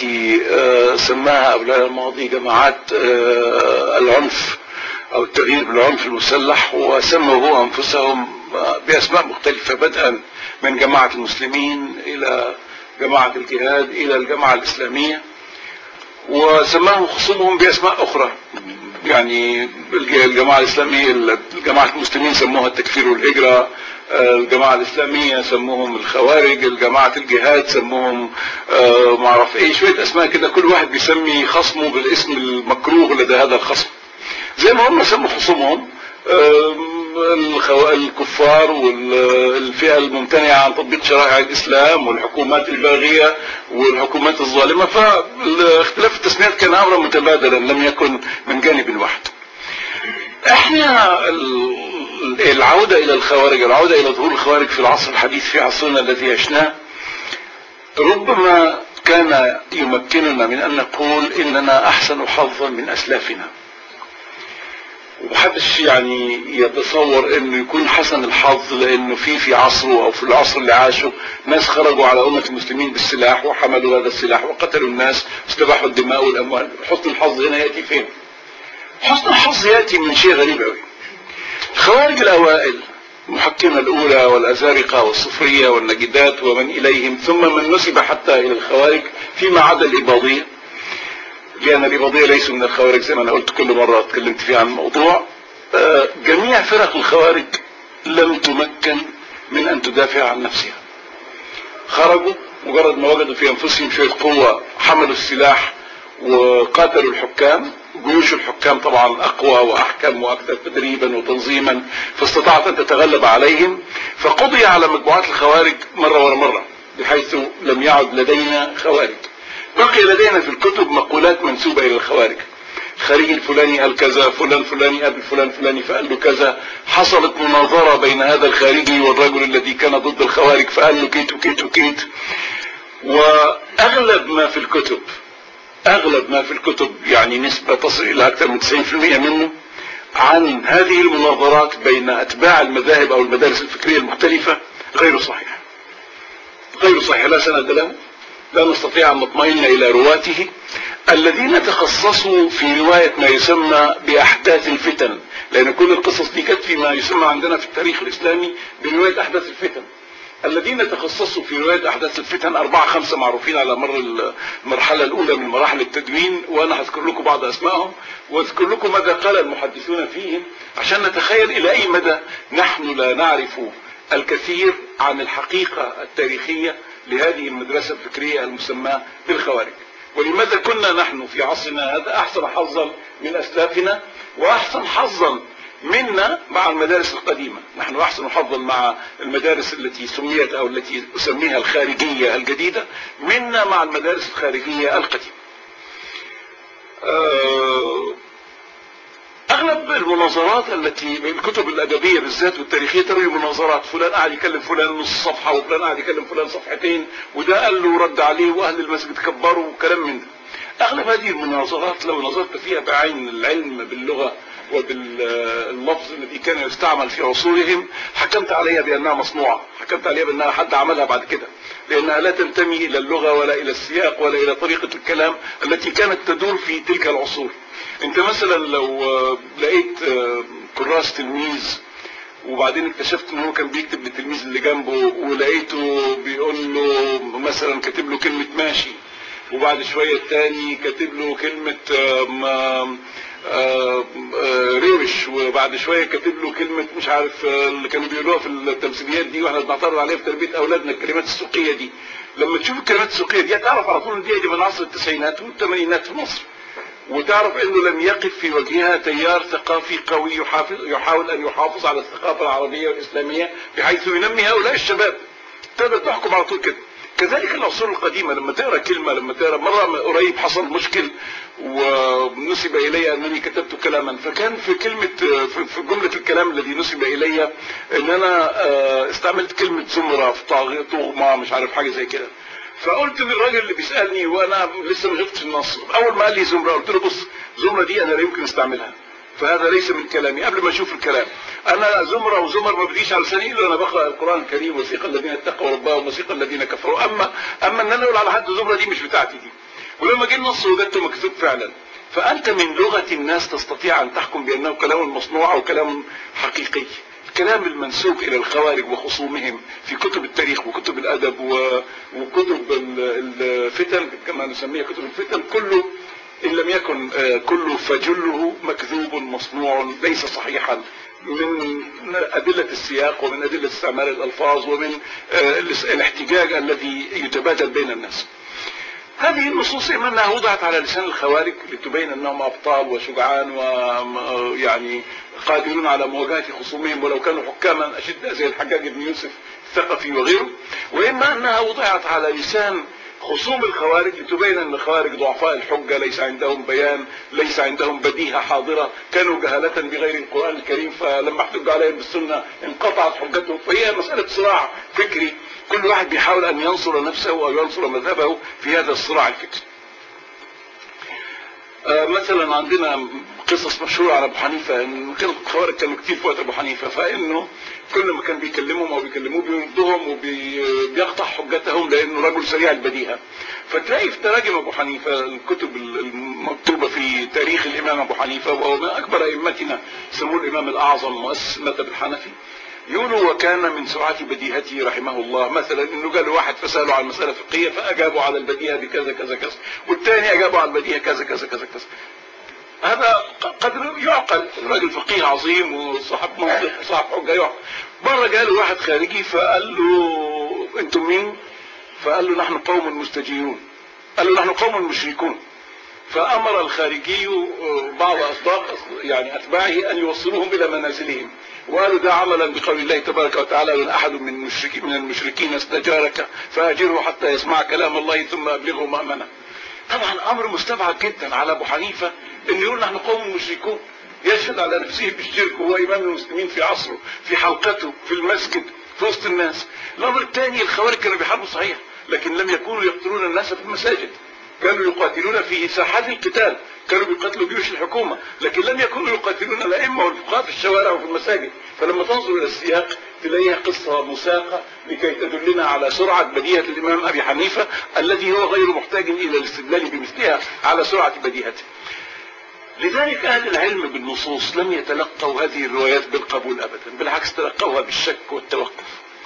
التي آه، سماها أولاد الماضي جماعات آه، العنف أو التغيير بالعنف المسلح وسموا أنفسهم آه، بأسماء مختلفة بدءا من جماعة المسلمين إلى جماعة الجهاد إلى الجماعة الإسلامية وسماهم خصومهم بأسماء أخرى يعني الج- الجماعة الإسلامية الجماعة المسلمين سموها التكفير والهجرة آه، الجماعة الإسلامية سموهم الخوارج الجماعة الجهاد سموهم آه، معرف إيه شوية أسماء كده كل واحد بيسمي خصمه بالاسم المكروه لدى هذا الخصم زي ما هم سموا خصومهم آم، الخو... الكفار والفئة الممتنعة عن تطبيق شرائع الإسلام والحكومات الباغية والحكومات الظالمة فاختلاف التسميات كان أمرا متبادلا لم يكن من جانب واحد احنا ال- العودة إلى الخوارج العودة إلى ظهور الخوارج في العصر الحديث في عصرنا الذي عشناه ربما كان يمكننا من أن نقول إننا أحسن حظا من أسلافنا ومحدش يعني يتصور انه يكون حسن الحظ لانه في في عصره او في العصر اللي عاشه ناس خرجوا على امه المسلمين بالسلاح وحملوا هذا السلاح وقتلوا الناس واستباحوا الدماء والاموال حسن الحظ هنا ياتي فين؟ حسن الحظ ياتي من شيء غريب قوي الخوارج الاوائل المحكمة الأولى والأزارقة والصفرية والنجدات ومن إليهم ثم من نسب حتى إلى الخوارج فيما عدا الإباضية لأن الإباضية ليسوا من الخوارج زي ما أنا قلت كل مرة اتكلمت فيها عن الموضوع آه، جميع فرق الخوارج لم تمكن من أن تدافع عن نفسها خرجوا مجرد ما وجدوا في أنفسهم شوية قوة حملوا السلاح وقاتلوا الحكام جيوش الحكام طبعا أقوى وأحكم وأكثر تدريبا وتنظيما فاستطاعت أن تتغلب عليهم فقضي على مجموعات الخوارج مرة ورا مرة بحيث لم يعد لدينا خوارج بقي لدينا في الكتب مقولات منسوبة إلى الخوارج خارجي الفلاني قال كذا فلان فلاني قبل فلان فلاني فقال له كذا حصلت مناظرة بين هذا الخارجي والرجل الذي كان ضد الخوارج فقال له كيت وكيت وكيت وأغلب ما في الكتب أغلب ما في الكتب يعني نسبة تصل إلى أكثر من 90% منه عن هذه المناظرات بين أتباع المذاهب أو المدارس الفكرية المختلفة غير صحيح غير صحيح لا سند له لا نستطيع أن نطمئن إلى رواته الذين تخصصوا في رواية ما يسمى بأحداث الفتن لأن كل القصص دي كانت فيما يسمى عندنا في التاريخ الإسلامي برواية أحداث الفتن الذين تخصصوا في رواية أحداث الفتن أربعة خمسة معروفين على مر المرحلة الأولى من مراحل التدوين وأنا هذكر لكم بعض أسمائهم وأذكر لكم ماذا قال المحدثون فيهم عشان نتخيل إلى أي مدى نحن لا نعرف الكثير عن الحقيقة التاريخية لهذه المدرسة الفكرية المسماة بالخوارج ولماذا كنا نحن في عصرنا هذا أحسن حظا من أسلافنا وأحسن حظا منا مع المدارس القديمة نحن أحسن حظا مع المدارس التي سميت أو التي أسميها الخارجية الجديدة منا مع المدارس الخارجية القديمة آه، اغلب المناظرات التي الكتب الادبيه بالذات والتاريخيه تروي مناظرات فلان قاعد يكلم فلان نص صفحه وفلان قاعد يكلم فلان صفحتين وده قال له رد عليه واهل المسجد كبروا وكلام من ده اغلب هذه المناظرات لو نظرت فيها بعين العلم باللغه وباللفظ الذي كان يستعمل في عصورهم حكمت عليها بانها مصنوعه حكمت عليها بانها حد عملها بعد كده لانها لا تنتمي الى اللغه ولا الى السياق ولا الى طريقه الكلام التي كانت تدور في تلك العصور انت مثلا لو آه، لقيت آه، كراس تلميذ وبعدين اكتشفت ان هو كان بيكتب للتلميذ اللي جنبه ولقيته بيقول له مثلا كاتب له كلمه ماشي وبعد شويه التاني كاتب له كلمه آم، آم، آم، آه، روش وبعد شويه كاتب له كلمه مش عارف آه، اللي كانوا بيقولوها في التمثيليات دي واحنا بنعترض عليها في تربيه اولادنا الكلمات السوقيه دي لما تشوف الكلمات السوقيه دي هتعرف على طول ان دي دي من عصر التسعينات والثمانينات في مصر وتعرف انه لم يقف في وجهها تيار ثقافي قوي يحافظ يحاول ان يحافظ على الثقافه العربيه والاسلاميه بحيث ينمي هؤلاء الشباب تقدر تحكم على طول كده كذلك العصور القديمة لما تقرا كلمة لما تقرا مرة قريب حصل مشكل ونسب إلي أنني كتبت كلاما فكان في كلمة في في جملة الكلام الذي نسب إلي أن أنا آه، استعملت كلمة زمرة في طاغية طغمة مش عارف حاجة زي كده فقلت للراجل اللي بيسالني وانا لسه ما شفتش النص اول ما قال لي زمره قلت له بص زمره دي انا لا يمكن استعملها فهذا ليس من كلامي قبل ما اشوف الكلام انا زمره وزمر ما بديش على لساني الا انا بقرا القران الكريم وثيق الذين اتقوا ربهم وثيق الذين كفروا اما اما ان انا اقول على حد زمره دي مش بتاعتي دي ولما جه النص وجدته مكتوب فعلا فأنت من لغة الناس تستطيع أن تحكم بأنه كلام مصنوع أو كلام حقيقي الكلام المنسوب إلى الخوارج وخصومهم في كتب التاريخ وكتب الأدب و- وكتب ال- الفتن كما نسميها كتب الفتن كله إن لم يكن آه، كله فجله مكذوب مصنوع ليس صحيحا من أدلة السياق ومن أدلة استعمال الألفاظ ومن آه، الاحتجاج الذي يتبادل بين الناس هذه النصوص إما أنها وضعت على لسان الخوارج لتبين أنهم أبطال وشجعان ويعني قادرون على مواجهة خصومهم ولو كانوا حكاما أشد زي الحجاج بن يوسف الثقفي وغيره وإما أنها وضعت على لسان خصوم الخوارج لتبين ان الخوارج ضعفاء الحجه ليس عندهم بيان ليس عندهم بديهه حاضره كانوا جهله بغير القران الكريم فلما احتج عليهم بالسنه انقطعت حجتهم فهي مساله صراع فكري كل واحد بيحاول ان ينصر نفسه او ينصر مذهبه في هذا الصراع الفكري آه، مثلا عندنا قصص مشهورة عن ابو حنيفة ان كانوا الخوارج كانوا كتير في وقت ابو حنيفة فانه كل ما كان بيكلمهم او بيكلموه بيردهم وبيقطع حجتهم لانه رجل سريع البديهة فتلاقي في تراجم ابو حنيفة الكتب المكتوبة في تاريخ الامام ابو حنيفة وهو من اكبر ائمتنا سموه الامام الاعظم مؤسس المذهب الحنفي يقولوا وكان من سرعة بديهته رحمه الله مثلا انه قال واحد فسأله عن مسألة فقهية فاجابوا على البديهة بكذا كذا كذا والثاني اجابوا على البديهة كذا كذا كذا كذا هذا قدر يعقل الراجل فقيه عظيم وصاحب منطق وصاحب حجة يعقل مرة جاله واحد خارجي فقال له انتم مين فقال له نحن قوم مستجيرون قال له نحن قوم مشركون فامر الخارجي بعض اصداق يعني اتباعه ان يوصلوهم الى منازلهم وقالوا ده عملا بقول الله تبارك وتعالى ان احد من المشركين من المشركين استجارك فاجره حتى يسمع كلام الله ثم ابلغه مامنه طبعا امر مستبعد جدا على ابو حنيفه انه يقول نحن قوم مشركون يشهد على نفسه بالشرك وهو امام المسلمين في عصره في حلقته في المسجد في وسط الناس الامر الثاني الخوارج كانوا بيحاربوا صحيح لكن لم يكونوا يقتلون الناس في المساجد كانوا يقاتلون في ساحات القتال كانوا بيقاتلوا جيوش الحكومة لكن لم يكونوا يقاتلون الأئمة والفقهاء في الشوارع وفي المساجد فلما تنظر إلى السياق تلاقيها قصة مساقة لكي تدلنا على سرعة بديهة الإمام أبي حنيفة الذي هو غير محتاج إلى الاستدلال بمثلها على سرعة بديهته لذلك أهل العلم بالنصوص لم يتلقوا هذه الروايات بالقبول أبدا بالعكس تلقوها بالشك والتوقف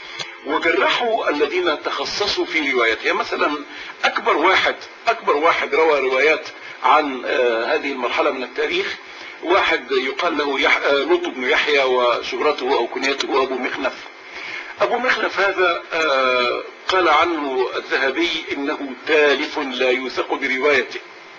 وجرحوا الذين تخصصوا في روايتها مثلا أكبر واحد أكبر واحد روى روايات عن آه هذه المرحلة من التاريخ واحد يقال له يح... آه لوط بن يحيى وشهرته أو كنيته أبو مخنف أبو مخنف هذا آه قال عنه الذهبي إنه تالف لا يوثق بروايته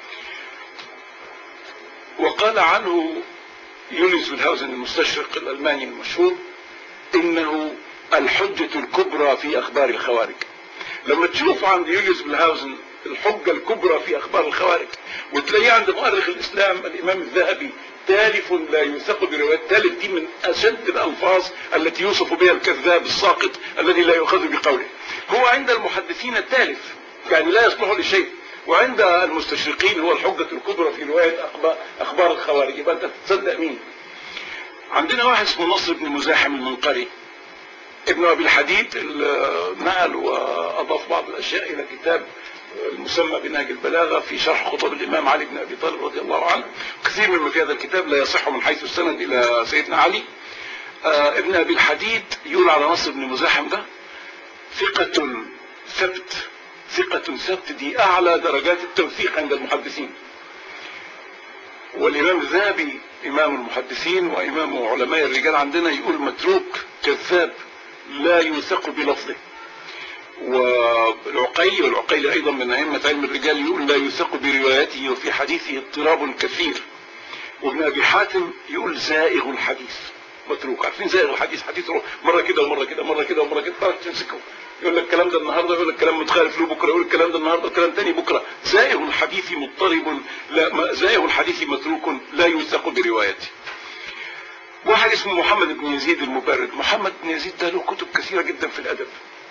وقال عنه يونس بالهاوزن المستشرق الألماني المشهور إنه الحجة الكبرى في أخبار الخوارج لما تشوف عند يوليوس بالهاوزن الحجة الكبرى في أخبار الخوارج وتلاقيه عند مؤرخ الإسلام الإمام الذهبي تالف لا يوثق بروايات تالف دي من أشد الألفاظ التي يوصف بها الكذاب الساقط الذي لا يؤخذ بقوله هو عند المحدثين التالف يعني لا يصلح لشيء وعند المستشرقين هو الحجة الكبرى في رواية أخبار, أخبار الخوارج يبقى أنت تتصدق مين عندنا واحد اسمه نصر بن مزاحم المنقري ابن ابي الحديد نقل واضاف بعض الاشياء الى كتاب المسمى بنهج البلاغه في شرح خطب الامام علي بن ابي طالب رضي الله عنه كثير مما في هذا الكتاب لا يصح من حيث السند الى سيدنا علي آه ابن ابي الحديد يقول على نصر بن مزاحم ده ثقة ثبت ثقة ثبت دي اعلى درجات التوثيق عند المحدثين والامام الذهبي امام المحدثين وامام علماء الرجال عندنا يقول متروك كذاب لا يوثق بلفظه والعقيل والعقيل ايضا من ائمه علم الرجال يقول لا يوثق بروايته وفي حديثه اضطراب كثير وابن ابي حاتم يقول زائغ الحديث متروك عارفين زائغ الحديث حديثه مره كده ومره كده مره كده ومره كده تعرف تمسكه يقول لك الكلام ده النهارده يقول لك كلام متخالف له بكره يقول الكلام ده النهارده كلام تاني بكره زائغ الحديث مضطرب لا زائغ الحديث متروك لا يوثق بروايته واحد اسمه محمد بن يزيد المبرد محمد بن يزيد ده له كتب كثيرة جدا في الأدب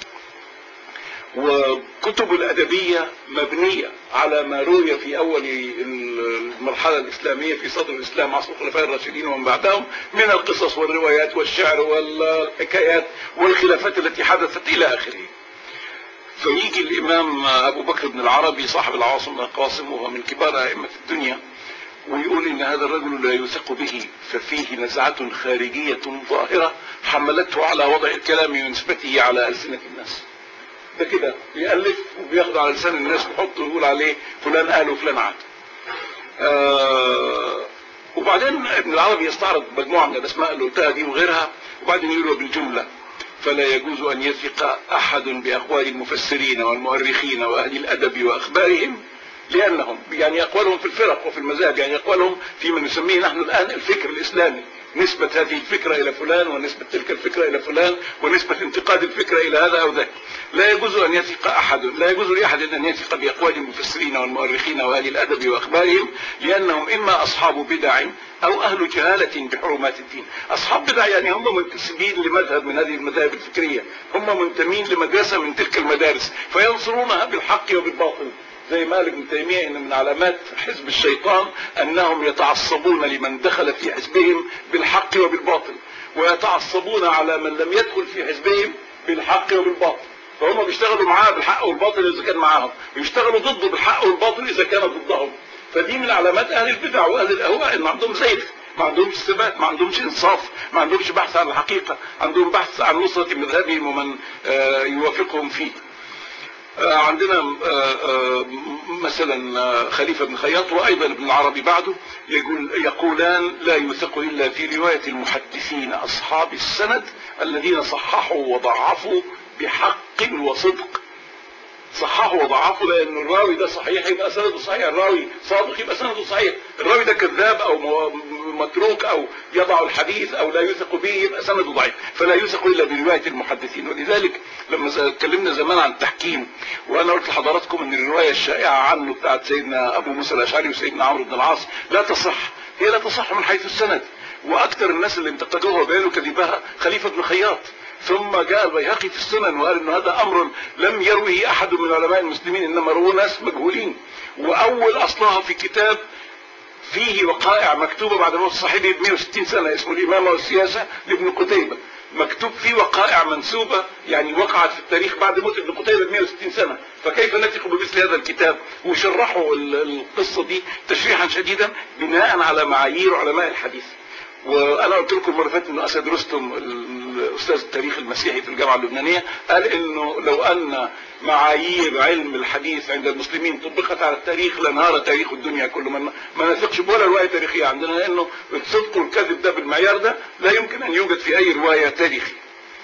وكتب الأدبية مبنية على ما روي في أول المرحلة الإسلامية في صدر الإسلام عصر الخلفاء الراشدين ومن بعدهم من القصص والروايات والشعر والحكايات والخلافات التي حدثت إلى آخره فيجي الامام ابو بكر بن العربي صاحب العواصم والقاسم وهو من كبار ائمه الدنيا ويقول ان هذا الرجل لا يوثق به ففيه نزعه خارجيه ظاهره حملته على وضع الكلام ونسبته على السنه الناس ده كده بيألف وبياخد على لسان الناس ويحط ويقول عليه فلان قال وفلان عاد آه وبعدين ابن العربي يستعرض مجموعه من الاسماء اللي قلتها دي وغيرها وبعدين يقول بالجمله فلا يجوز ان يثق احد باقوال المفسرين والمؤرخين واهل الادب واخبارهم لانهم يعني اقوالهم في الفرق وفي المذاهب يعني اقوالهم فيما نسميه نحن الان الفكر الاسلامي نسبة هذه الفكرة إلى فلان ونسبة تلك الفكرة إلى فلان ونسبة انتقاد الفكرة إلى هذا أو ذاك لا يجوز أن يثق أحد لا يجوز لأحد أن يثق بأقوال المفسرين والمؤرخين وأهل الأدب وأخبارهم لأنهم إما أصحاب بدع أو أهل جهالة بحرمات الدين أصحاب بدع يعني هم منتسبين لمذهب من هذه المذاهب الفكرية هم منتمين لمدرسة من تلك المدارس فينصرونها بالحق وبالباطل زي مالك ابن تيمية ان من علامات حزب الشيطان انهم يتعصبون لمن دخل في حزبهم بالحق وبالباطل ويتعصبون على من لم يدخل في حزبهم بالحق وبالباطل فهم بيشتغلوا معاه بالحق والباطل اذا كان معاهم ويشتغلوا ضده بالحق والباطل اذا كان ضدهم فدي من علامات اهل البدع واهل الاهواء ان عندهم زيغ ما عندهمش ثبات ما عندهمش انصاف ما عندهمش بحث عن الحقيقه عندهم بحث عن نصره مذهبهم ومن يوافقهم فيه عندنا مثلا خليفة بن خياط وأيضا ابن العربي بعده يقول يقولان لا يوثق إلا في رواية المحدثين أصحاب السند الذين صححوا وضعفوا بحق وصدق صححوا وضعفوا لأن الراوي ده صحيح يبقى سنده صحيح الراوي صادق يبقى سنده صحيح الراوي ده كذاب أو متروك أو يضع الحديث أو لا يوثق به يبقى سنده ضعيف فلا يوثق إلا برواية المحدثين ولذلك لما اتكلمنا زمان عن التحكيم وانا قلت لحضراتكم ان الروايه الشائعه عنه بتاعت سيدنا ابو موسى الاشعري وسيدنا عمرو بن العاص لا تصح هي لا تصح من حيث السند واكثر الناس اللي انتقدوها وبينوا كذبها خليفه بن خياط ثم جاء البيهقي في السنن وقال ان هذا امر لم يروه احد من علماء المسلمين انما رواه ناس مجهولين واول اصلها في كتاب فيه وقائع مكتوبه بعد موت صاحبه ب 160 سنه اسمه الامامه والسياسه لابن قتيبه مكتوب فيه وقائع منسوبة يعني وقعت في التاريخ بعد موت ابن قتيبة ب 160 سنة فكيف نثق بمثل هذا الكتاب وشرحوا القصة دي تشريحا شديدا بناء على معايير علماء الحديث وانا قلت لكم مره فاتت انه اسد رستم الاستاذ التاريخ المسيحي في الجامعه اللبنانيه قال انه لو ان معايير علم الحديث عند المسلمين طبقت على التاريخ لانهار تاريخ الدنيا كله ما, ما نثقش بولا روايه تاريخيه عندنا لانه الصدق والكذب ده بالمعيار ده لا يمكن ان يوجد في اي روايه تاريخيه.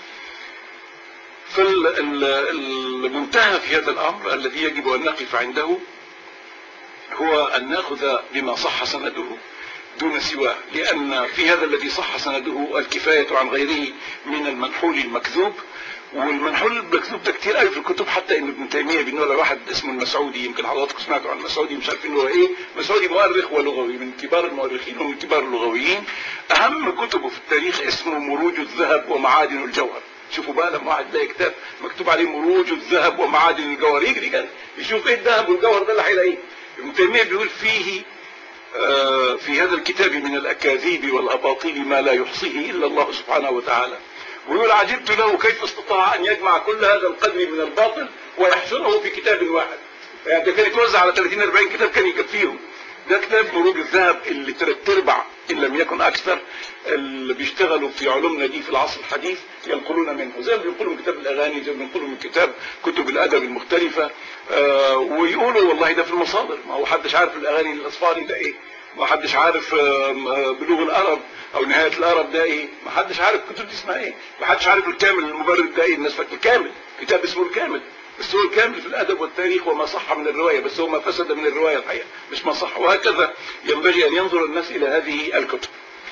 فالمنتهى في هذا الامر الذي يجب ان نقف عنده هو ان ناخذ بما صح سنده دون سواه لأن في هذا الذي صح سنده الكفاية عن غيره من المنحول المكذوب والمنحول المكذوب ده كتير قوي في الكتب حتى ان ابن تيميه بينه واحد اسمه المسعودي يمكن حضراتكم سمعتوا عن المسعودي مش عارفين هو ايه مسعودي مؤرخ ولغوي من كبار المؤرخين ومن كبار اللغويين اهم كتبه في التاريخ اسمه مروج الذهب ومعادن الجوهر شوفوا بقى لما واحد يلاقي كتاب مكتوب عليه مروج الذهب ومعادن الجوهر يجري كده يشوف ايه الذهب والجوهر ده اللي هيلاقيه ابن تيميه بيقول فيه في هذا الكتاب من الأكاذيب والأباطيل ما لا يحصيه إلا الله سبحانه وتعالى ويقول عجبت له كيف استطاع أن يجمع كل هذا القدر من الباطل ويحشره في كتاب واحد يعني ده كان يتوزع على 30 40 كتاب كان يكفيهم ده كتاب مروج الذهب اللي ثلاث ارباع ان لم يكن اكثر اللي بيشتغلوا في علومنا دي في العصر الحديث ينقلون منه زي ما بينقلوا من كتاب الاغاني زي ما بينقلوا من كتاب كتب الادب المختلفه آه ويقولوا والله ده في المصادر ما هو حدش عارف الاغاني الاصفاري ده ايه ما حدش عارف بلوغ الارب او نهايه الارب ده ايه ما حدش عارف الكتب دي اسمها ايه ما حدش عارف الكامل المبرد ده ايه الناس فاكره الكامل كتاب اسمه الكامل بس هو الكامل في الادب والتاريخ وما صح من الروايه بس هو ما فسد من الروايه الحقيقه مش ما صح وهكذا ينبغي ان ينظر الناس الى هذه الكتب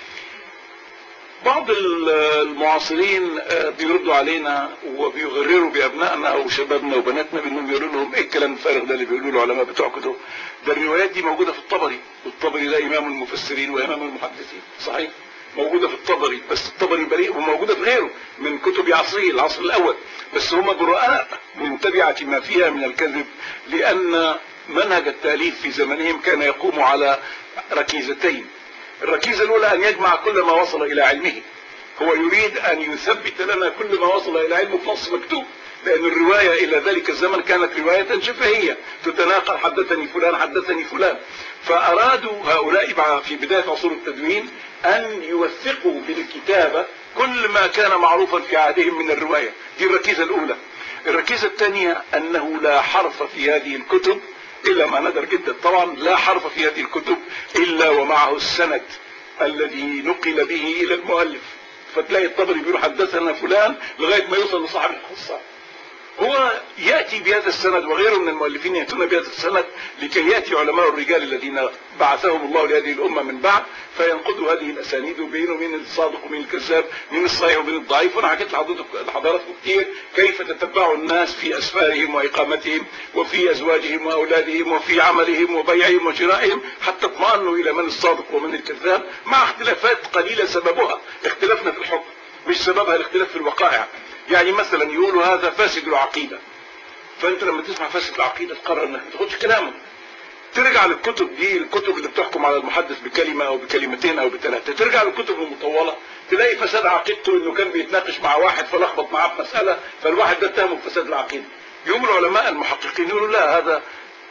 بعض المعاصرين بيردوا علينا وبيغرروا بابنائنا وشبابنا وبناتنا بانهم يقولوا لهم ايه الكلام الفارغ ده اللي بيقولوا العلماء بتوعكم دول ده الروايات دي موجوده في الطبري والطبري ده امام المفسرين وامام المحدثين صحيح موجوده في الطبري بس الطبري بريء وموجوده في غيره من كتب عصره العصر الاول بس هم براء من تبعه ما فيها من الكذب لان منهج التاليف في زمنهم كان يقوم على ركيزتين الركيزة الأولى أن يجمع كل ما وصل إلى علمه هو يريد أن يثبت لنا كل ما وصل إلى علمه في نص مكتوب لأن الرواية إلى ذلك الزمن كانت رواية شفهية تتناقل حدثني فلان حدثني فلان فأرادوا هؤلاء في بداية عصور التدوين أن يوثقوا بالكتابة كل ما كان معروفا في عهدهم من الرواية دي الركيزة الأولى الركيزة الثانية أنه لا حرف في هذه الكتب إلا ما ندر جدا طبعا لا حرف في هذه الكتب إلا ومعه السند الذي نقل به إلى المؤلف فتلاقي الطبري بيقول حدثنا فلان لغاية ما يوصل لصاحب القصة هو يأتي بهذا السند وغيره من المؤلفين يأتون بهذا السند لكي يأتي علماء الرجال الذين بعثهم الله لهذه الأمة من بعد فينقضوا هذه الأسانيد ويبينوا مين الصادق ومين الكذاب مين الصحيح ومين الضعيف وأنا حكيت لحضراتكم كتير كيف تتبعوا الناس في أسفارهم وإقامتهم وفي أزواجهم وأولادهم وفي عملهم وبيعهم وشرائهم حتى اطمأنوا إلى من الصادق ومن الكذاب مع اختلافات قليلة سببها اختلافنا في الحكم مش سببها الاختلاف في الوقائع يعني مثلا يقولوا هذا فاسد العقيدة فانت لما تسمع فاسد العقيدة تقرر انك ما تاخدش كلامه ترجع للكتب دي الكتب اللي بتحكم على المحدث بكلمة او بكلمتين او بثلاثة ترجع للكتب المطولة تلاقي فساد عقيدته انه كان بيتناقش مع واحد فلخبط معاه في مسألة فالواحد ده اتهمه بفساد العقيدة يقوم العلماء المحققين يقولوا لا هذا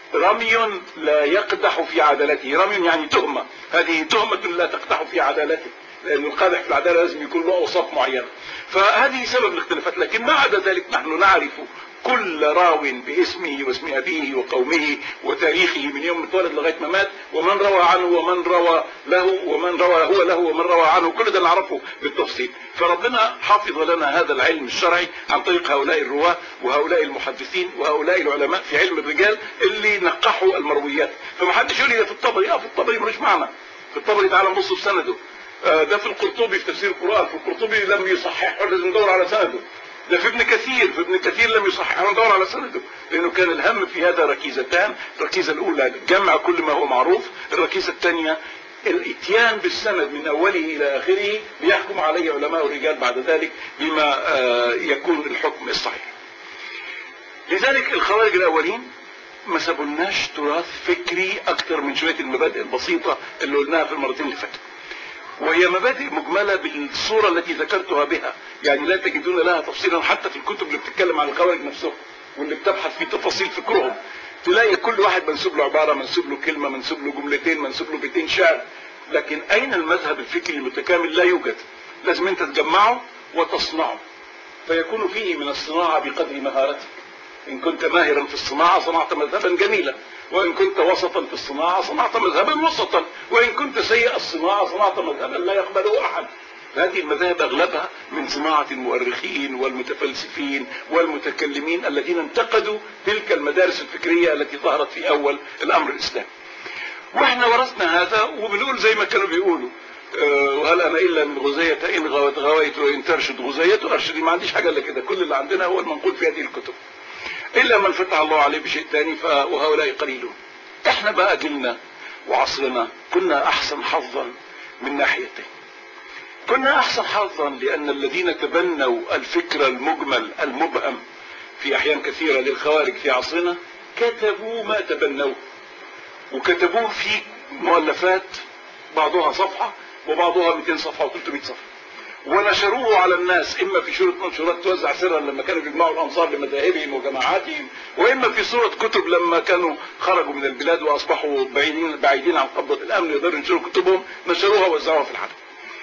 رمي لا يقدح في عدالته رمي يعني تهمة هذه تهمة لا تقدح في عدالته لأن القادح في العدالة لازم يكون له أوصاف معينة فهذه سبب الاختلافات لكن ما عدا ذلك نحن نعرف كل راو باسمه واسم أبيه وقومه وتاريخه من يوم اتولد لغاية ما مات ومن روى عنه ومن روى له ومن روى هو له ومن روى عنه كل ده نعرفه بالتفصيل فربنا حافظ لنا هذا العلم الشرعي عن طريق هؤلاء الرواة وهؤلاء المحدثين وهؤلاء العلماء في علم الرجال اللي نقحوا المرويات فمحدش يقول لي ده في الطبري اه في الطبري ملوش معنى في الطبري تعالى نبص في سنده ده في القرطبي في تفسير القرآن في القرطبي لم يصححه لازم ندور على سنده ده في ابن كثير في ابن كثير لم يصححه ندور على سنده لانه كان الهم في هذا ركيزتان الركيزة الاولى جمع كل ما هو معروف الركيزة الثانية الاتيان بالسند من اوله الى اخره ليحكم عليه علماء الرجال بعد ذلك بما يكون الحكم الصحيح لذلك الخوارج الاولين ما سابولناش تراث فكري اكثر من شويه المبادئ البسيطه اللي قلناها في المرتين اللي فاتوا وهي مبادئ مجملة بالصورة التي ذكرتها بها يعني لا تجدون لها تفصيلا حتى في الكتب اللي بتتكلم عن الخوارج نفسهم واللي بتبحث في تفاصيل فكرهم تلاقي كل واحد منسوب له عبارة منسوب له كلمة منسوب له جملتين منسوب له بيتين شعر لكن أين المذهب الفكري المتكامل لا يوجد لازم أنت تجمعه وتصنعه فيكون فيه من الصناعة بقدر مهارتك إن كنت ماهرا في الصناعة صنعت مذهبا جميلا وإن كنت وسطا في الصناعة صنعت مذهبا وسطا وإن كنت سيء الصناعة صنعت مذهبا لا يقبله أحد هذه المذاهب أغلبها من صناعة المؤرخين والمتفلسفين والمتكلمين الذين انتقدوا تلك المدارس الفكرية التي ظهرت في أول الأمر الإسلامي واحنا ورثنا هذا وبنقول زي ما كانوا بيقولوا أه وهل انا الا من غزية ان غوت غويت وان ترشد غزية ارشدي ما عنديش حاجة الا كده كل اللي عندنا هو المنقول في هذه الكتب الا من فتح الله عليه بشيء ثاني وهؤلاء قليلون احنا بقى جيلنا وعصرنا كنا احسن حظا من ناحيتين كنا احسن حظا لان الذين تبنوا الفكر المجمل المبهم في احيان كثيرة للخوارج في عصرنا كتبوا ما تبنوه وكتبوه في مؤلفات بعضها صفحة وبعضها 200 صفحة و300 صفحة ونشروه على الناس اما في صورة منشورات توزع سرا لما كانوا بيجمعوا الانصار لمذاهبهم وجماعاتهم واما في صورة كتب لما كانوا خرجوا من البلاد واصبحوا بعيدين بعيدين عن قبضة الامن يقدروا ينشروا كتبهم نشروها ووزعوها في العالم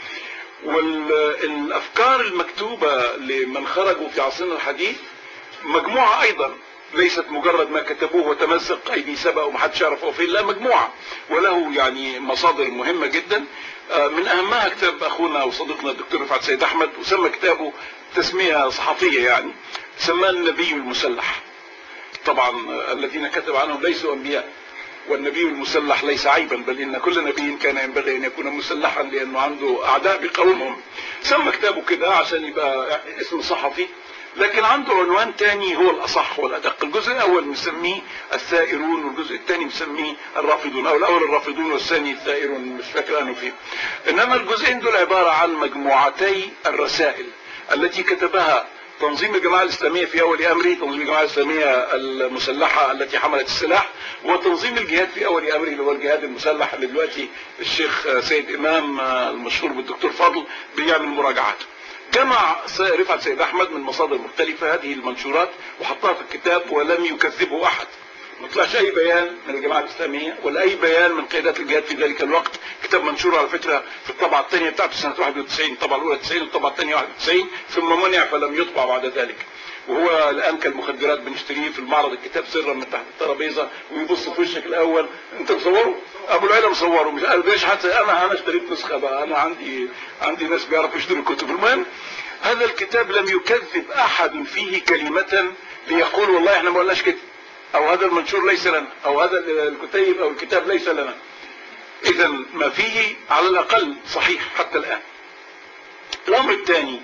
والافكار المكتوبة لمن خرجوا في عصرنا الحديث مجموعة ايضا ليست مجرد ما كتبوه وتمزق ايدي سبق ومحدش يعرف هو فين لا مجموعة وله يعني مصادر مهمة جدا من اهمها كتاب اخونا وصديقنا الدكتور رفعت سيد احمد وسمى كتابه تسمية صحفية يعني سماه النبي المسلح طبعا الذين كتب عنهم ليسوا انبياء والنبي المسلح ليس عيبا بل ان كل نبي كان ينبغي ان يكون مسلحا لانه عنده اعداء بقومهم سمى كتابه كده عشان يبقى اسم صحفي لكن عنده عنوان تاني هو الاصح والادق الجزء الاول مسميه الثائرون والجزء الثاني مسميه الرافضون او الاول الرافضون والثاني الثائرون مش فاكر انه فين انما الجزئين دول عبارة عن مجموعتي الرسائل التي كتبها تنظيم الجماعة الإسلامية في أول أمره تنظيم الجماعة الإسلامية المسلحة التي حملت السلاح وتنظيم الجهاد في أول أمره اللي هو الجهاد المسلح اللي دلوقتي الشيخ سيد إمام المشهور بالدكتور فضل بيعمل مراجعات جمع رفعت سيد احمد من مصادر مختلفه هذه المنشورات وحطها في الكتاب ولم يكذبه احد ما طلعش اي بيان من الجماعه الاسلاميه ولا اي بيان من قيادات الجهاد في ذلك الوقت كتاب منشور على فكره في الطبعه الثانيه بتاعته سنه 91 الطبعه الاولى 90 الطبعه الثانيه 91 ثم منع فلم يطبع بعد ذلك وهو الان كالمخدرات بنشتريه في المعرض الكتاب سرا من تحت الترابيزه ويبص في وشك الاول انت مصوره ابو العيله مصوره مش قال ليش حتى انا انا اشتريت نسخه بقى انا عندي عندي ناس بيعرفوا يشتروا كتب المهم هذا الكتاب لم يكذب احد فيه كلمه ليقول والله احنا ما قلناش كده او هذا المنشور ليس لنا او هذا الكتيب او الكتاب ليس لنا اذا ما فيه على الاقل صحيح حتى الان الامر الثاني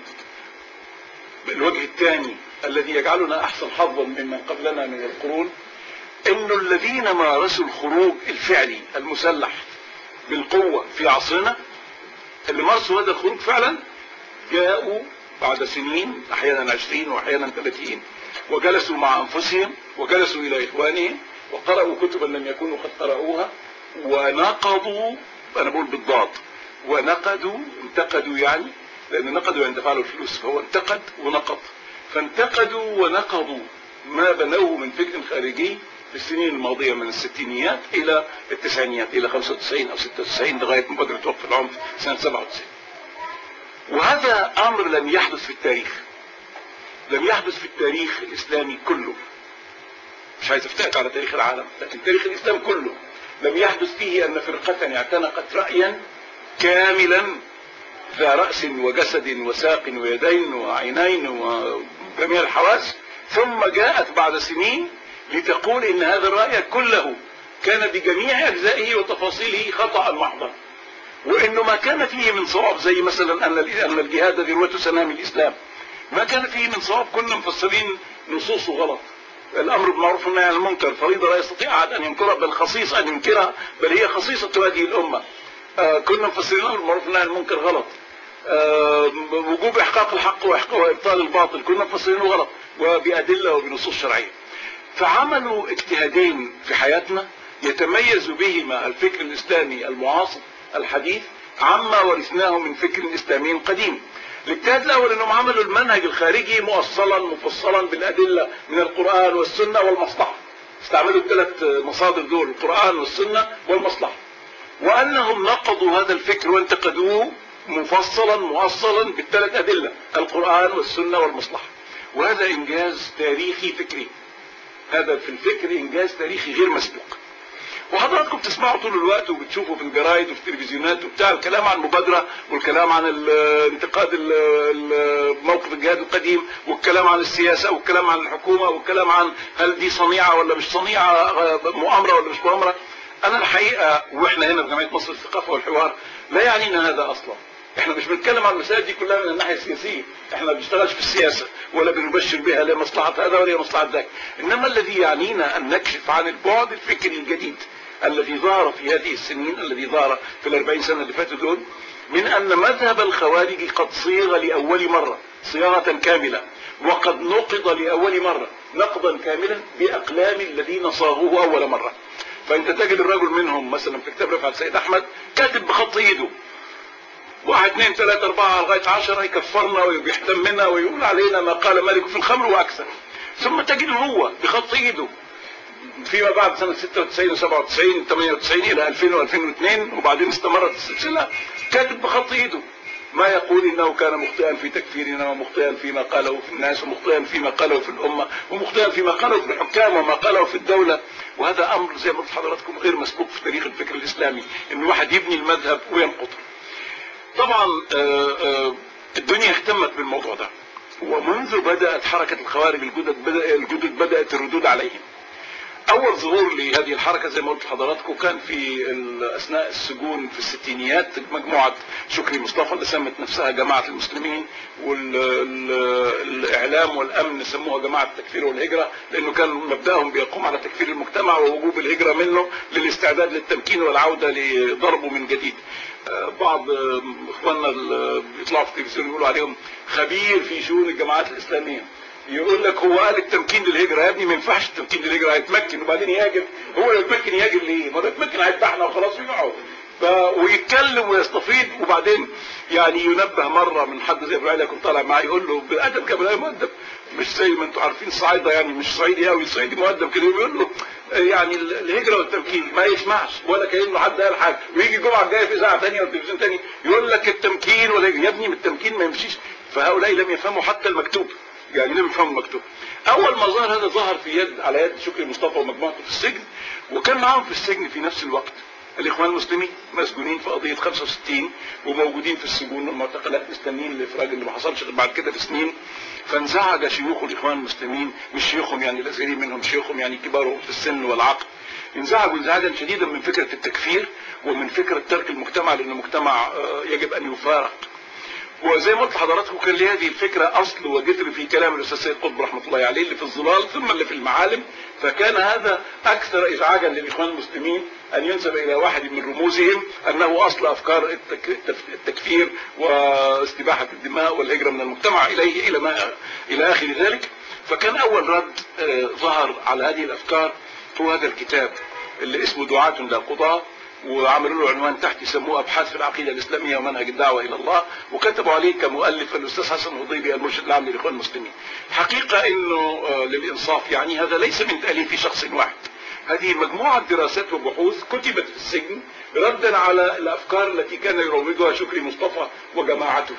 الوجه الثاني الذي يجعلنا احسن حظا ممن قبلنا من القرون انه الذين مارسوا الخروج الفعلي المسلح بالقوة في عصرنا اللي مارسوا هذا الخروج فعلا جاءوا بعد سنين احيانا عشرين واحيانا ثلاثين وجلسوا مع انفسهم وجلسوا الى اخوانهم وقرأوا كتبا لم يكونوا قد قرأوها ونقضوا انا بقول بالضاد ونقدوا انتقدوا يعني لان نقدوا عند فعلوا الفلوس فهو انتقد ونقض فانتقدوا ونقضوا ما بنوه من فكر خارجي في السنين الماضية من الستينيات إلى التسعينيات إلى 95 أو 96 لغاية مبادرة وقف العنف سنة 97 وهذا أمر لم يحدث في التاريخ لم يحدث في التاريخ الإسلامي كله مش عايز افتقد على تاريخ العالم لكن تاريخ الإسلام كله لم يحدث فيه أن فرقة اعتنقت رأيا كاملا ذا رأس وجسد وساق ويدين وعينين وجميع الحواس ثم جاءت بعد سنين لتقول ان هذا الرأي كله كان بجميع اجزائه وتفاصيله خطأ محضا وانه ما كان فيه من صواب زي مثلا ان ان الجهاد ذروة سنام الاسلام ما كان فيه من صواب كنا مفسرين نصوصه غلط الامر بالمعروف والنهي عن المنكر فريضه لا يستطيع احد ان ينكرها بل خصيص ان ينكرها بل هي خصيصه هذه الامه آه كنا مفسرين الامر بالمعروف والنهي عن المنكر غلط آه وجوب احقاق الحق وابطال الباطل كنا مفسرينه غلط وبادله وبنصوص شرعيه فعملوا اجتهادين في حياتنا يتميز بهما الفكر الاسلامي المعاصر الحديث عما ورثناه من فكر اسلامي قديم الاجتهاد الاول انهم عملوا المنهج الخارجي مؤصلا مفصلا بالادله من القران والسنه والمصلحه استعملوا الثلاث مصادر دول القران والسنه والمصلحه وانهم نقضوا هذا الفكر وانتقدوه مفصلا مؤصلا بالثلاث ادله القران والسنه والمصلحه وهذا انجاز تاريخي فكري هذا في الفكر انجاز تاريخي غير مسبوق وحضراتكم بتسمعوا طول الوقت وبتشوفوا في الجرايد وفي التلفزيونات وبتاع الكلام عن المبادرة والكلام عن انتقاد موقف الجهاد القديم والكلام عن السياسة والكلام عن الحكومة والكلام عن هل دي صنيعة ولا مش صنيعة مؤامرة ولا مش مؤامرة انا الحقيقة واحنا هنا في جمعية مصر الثقافة والحوار لا يعنينا هذا اصلا احنا مش بنتكلم عن المسائل دي كلها من الناحيه السياسيه احنا ما بنشتغلش في السياسه ولا بنبشر بها لا مصلحه هذا ولا مصلحه ذاك انما الذي يعنينا ان نكشف عن البعد الفكري الجديد الذي ظهر في هذه السنين الذي ظهر في الأربعين سنه اللي فاتوا دول من ان مذهب الخوارج قد صيغ لاول مره صياغه كامله وقد نقض لاول مره نقضا كاملا باقلام الذين صاغوه اول مره فانت تجد الرجل منهم مثلا في كتاب رفعت سيد احمد كاتب بخط ايده واحد اثنين ثلاثة أربعة لغاية عشرة يكفرنا ويحتمنا ويقول علينا ما قال مالك في الخمر وأكثر ثم تجد هو بخط إيده فيما بعد سنة 96 و97 98 إلى 2000 و2002 وبعدين استمرت السلسلة كاتب بخط إيده ما يقول انه كان مخطئا في تكفيرنا ومخطئا فيما قاله في الناس ومخطئا فيما قاله في الامه ومخطئا فيما قاله في الحكام وما قاله في الدوله وهذا امر زي ما قلت حضراتكم غير مسبوق في تاريخ الفكر الاسلامي ان واحد يبني المذهب وينقضه طبعا الدنيا اهتمت بالموضوع ده ومنذ بدأت حركة الخوارج الجدد بدأ الجدد بدأت الردود عليهم أول ظهور لهذه الحركة زي ما قلت لحضراتكم كان في أثناء السجون في الستينيات مجموعة شكري مصطفى اللي سمت نفسها جماعة المسلمين والإعلام والأمن سموها جماعة التكفير والهجرة لأنه كان مبدأهم بيقوم على تكفير المجتمع ووجوب الهجرة منه للاستعداد للتمكين والعودة لضربه من جديد بعض اخواننا اللي بيطلعوا في التلفزيون يقولوا عليهم خبير في شؤون الجماعات الاسلاميه يقول لك هو قال التمكين للهجره يا ابني ما ينفعش التمكين للهجره هيتمكن وبعدين يهاجر هو لو يتمكن يهاجر ليه؟ ما لو يتمكن هيذبحنا وخلاص ويقعد ويتكلم ويستفيض وبعدين يعني ينبه مره من حد زي ابراهيم كنت طالع معاه يقول له بالادب كمان مؤدب مش زي ما انتم عارفين الصعايده يعني مش صعيدي قوي صعيدي مؤدب كده بيقول له يعني الهجره والتمكين ما يسمعش ولا كانه حد قال حاجه ويجي الجمعه الجايه في اذاعه ثانيه وتلفزيون ثاني يقول لك التمكين ولا يا ابني من التمكين ما يمشيش فهؤلاء لم يفهموا حتى المكتوب يعني لم يفهموا المكتوب اول ما ظهر هذا ظهر في يد على يد شكري مصطفى ومجموعته في السجن وكان معاهم في السجن في نفس الوقت الاخوان المسلمين مسجونين في قضيه 65 وموجودين في السجون والمعتقلات مستنيين الافراج اللي ما حصلش غير بعد كده بسنين فانزعج شيوخ الاخوان المسلمين مش شيوخهم يعني الازهريين منهم شيوخهم يعني كبارهم في السن والعقل انزعجوا انزعاجا شديدا من فكره التكفير ومن فكره ترك المجتمع لان المجتمع يجب ان يفارق وزي ما قلت لحضراتكم كان لي هذه الفكره اصل وجذر في كلام الاستاذ سيد قطب رحمه الله عليه اللي في الظلال ثم اللي في المعالم فكان هذا اكثر ازعاجا للاخوان المسلمين ان ينسب الى واحد من رموزهم انه اصل افكار التكفير واستباحه الدماء والهجره من المجتمع اليه الى ما الى اخر ذلك فكان اول رد ظهر على هذه الافكار هو هذا الكتاب اللي اسمه دعاة لا قضاة وعملوا له عنوان تحت يسموه ابحاث في العقيده الاسلاميه ومنهج الدعوه الى الله وكتبوا عليه كمؤلف الاستاذ حسن الهضيبي المرشد العام للاخوان المسلمين. حقيقه انه للانصاف يعني هذا ليس من تاليف شخص واحد. هذه مجموعه دراسات وبحوث كتبت في السجن ردا على الافكار التي كان يروجها شكري مصطفى وجماعته.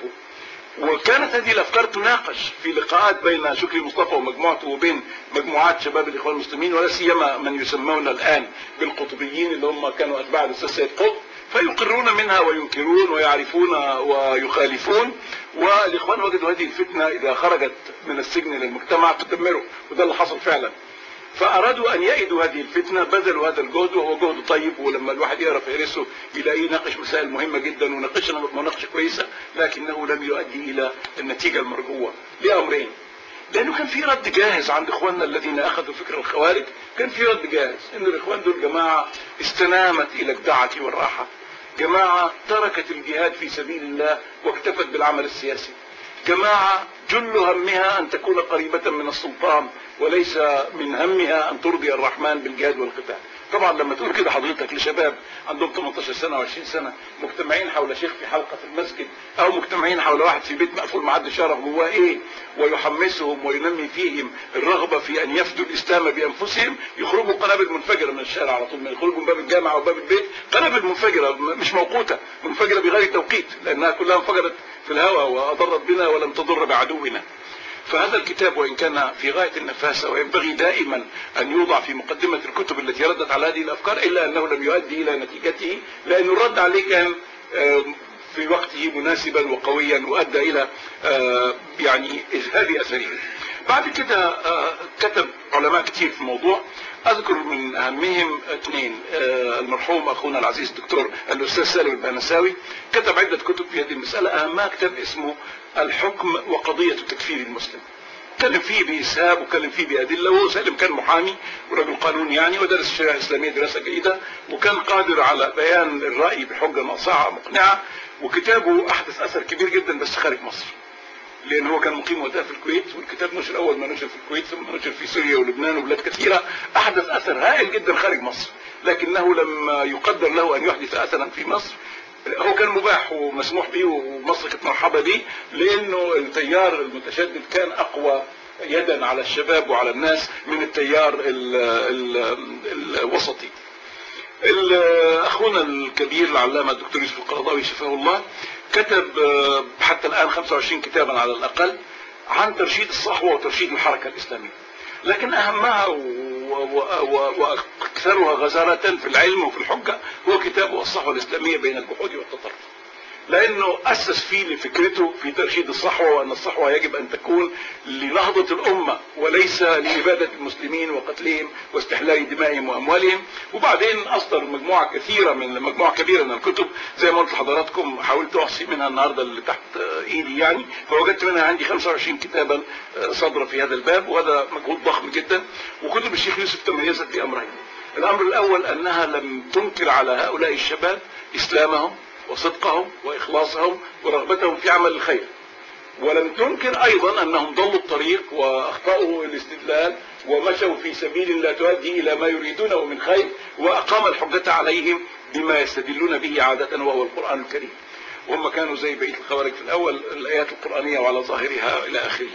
وكانت هذه الافكار تناقش في لقاءات بين شكري مصطفى ومجموعته وبين مجموعات شباب الاخوان المسلمين ولا سيما من يسمون الان بالقطبيين اللي هم كانوا اتباع الاستاذ سيد قطب فيقرون منها وينكرون ويعرفون ويخالفون والاخوان وجدوا هذه الفتنه اذا خرجت من السجن للمجتمع تدمره وده اللي حصل فعلا فارادوا ان يئدوا هذه الفتنه بذلوا هذا الجهد وهو جهد طيب ولما الواحد يقرا فهرسه يلاقيه ناقش مسائل مهمه جدا وناقشنا مناقشه كويسه لكنه لم يؤدي الى النتيجه المرجوه لامرين لانه كان في رد جاهز عند اخواننا الذين اخذوا فكر الخوارج كان في رد جاهز ان الاخوان دول جماعه استنامت الى الدعه والراحه جماعه تركت الجهاد في سبيل الله واكتفت بالعمل السياسي جماعه جل همها ان تكون قريبه من السلطان وليس من همها ان ترضي الرحمن بالجهاد والقتال طبعا لما تقول كده حضرتك لشباب عندهم 18 سنه و20 سنه مجتمعين حول شيخ في حلقه في المسجد او مجتمعين حول واحد في بيت مقفول ما حدش يعرف جواه ايه ويحمسهم وينمي فيهم الرغبه في ان يفدوا الاسلام بانفسهم يخرجوا قنابل منفجره من الشارع على طول من يخرجوا من باب الجامع وباب البيت قنابل منفجره مش موقوته منفجره بغير توقيت لانها كلها انفجرت في الهواء واضرت بنا ولم تضر بعدونا فهذا الكتاب وان كان في غايه النفاسه وينبغي دائما ان يوضع في مقدمه الكتب التي ردت على هذه الافكار الا انه لم يؤدي الى نتيجته لان الرد عليه كان في وقته مناسبا وقويا وادى الى يعني اذهاب اثره. بعد كده كتب علماء كثير في الموضوع اذكر من اهمهم اثنين المرحوم اخونا العزيز الدكتور الاستاذ سالم البهنساوي كتب عده كتب في هذه المساله اهمها كتاب اسمه الحكم وقضيه تكفير المسلم اتكلم فيه باسهاب واتكلم فيه بادله وهو سالم كان محامي ورجل قانون يعني ودرس الشريعه الاسلاميه دراسه جيده وكان قادر على بيان الراي بحجه ناصعه مقنعه وكتابه احدث اثر كبير جدا بس خارج مصر لان هو كان مقيم وقتها في الكويت والكتاب نشر اول ما نشر في الكويت ثم نشر في سوريا ولبنان وبلاد كثيره احدث اثر هائل جدا خارج مصر لكنه لما يقدر له ان يحدث اثرا في مصر هو كان مباح ومسموح به ومصر كانت مرحبه به لانه التيار المتشدد كان اقوى يدا على الشباب وعلى الناس من التيار ال ال الوسطي اخونا الكبير العلامه الدكتور يوسف القرضاوي شفاه الله كتب حتى الان 25 كتابا على الاقل عن ترشيد الصحوه وترشيد الحركه الاسلاميه لكن اهمها واكثرها غزاره في العلم وفي الحجه هو كتابه الصحوه الاسلاميه بين الجحود والتطرف لانه اسس فيه لفكرته في ترشيد الصحوه وان الصحوه يجب ان تكون لنهضه الامه وليس لاباده المسلمين وقتلهم واستحلال دمائهم واموالهم وبعدين اصدر مجموعه كثيره من مجموعه كبيره من الكتب زي ما قلت لحضراتكم حاولت احصي منها النهارده اللي تحت ايدي يعني فوجدت منها عندي 25 كتابا صادره في هذا الباب وهذا مجهود ضخم جدا وكتب الشيخ يوسف تميزت بامرين الامر الاول انها لم تنكر على هؤلاء الشباب اسلامهم وصدقهم واخلاصهم ورغبتهم في عمل الخير ولم تنكر ايضا انهم ضلوا الطريق واخطاوا الاستدلال ومشوا في سبيل لا تؤدي الى ما يريدونه من خير واقام الحجه عليهم بما يستدلون به عادة وهو القرآن الكريم وهم كانوا زي بقية الخوارج في الأول الآيات القرآنية وعلى ظاهرها إلى آخره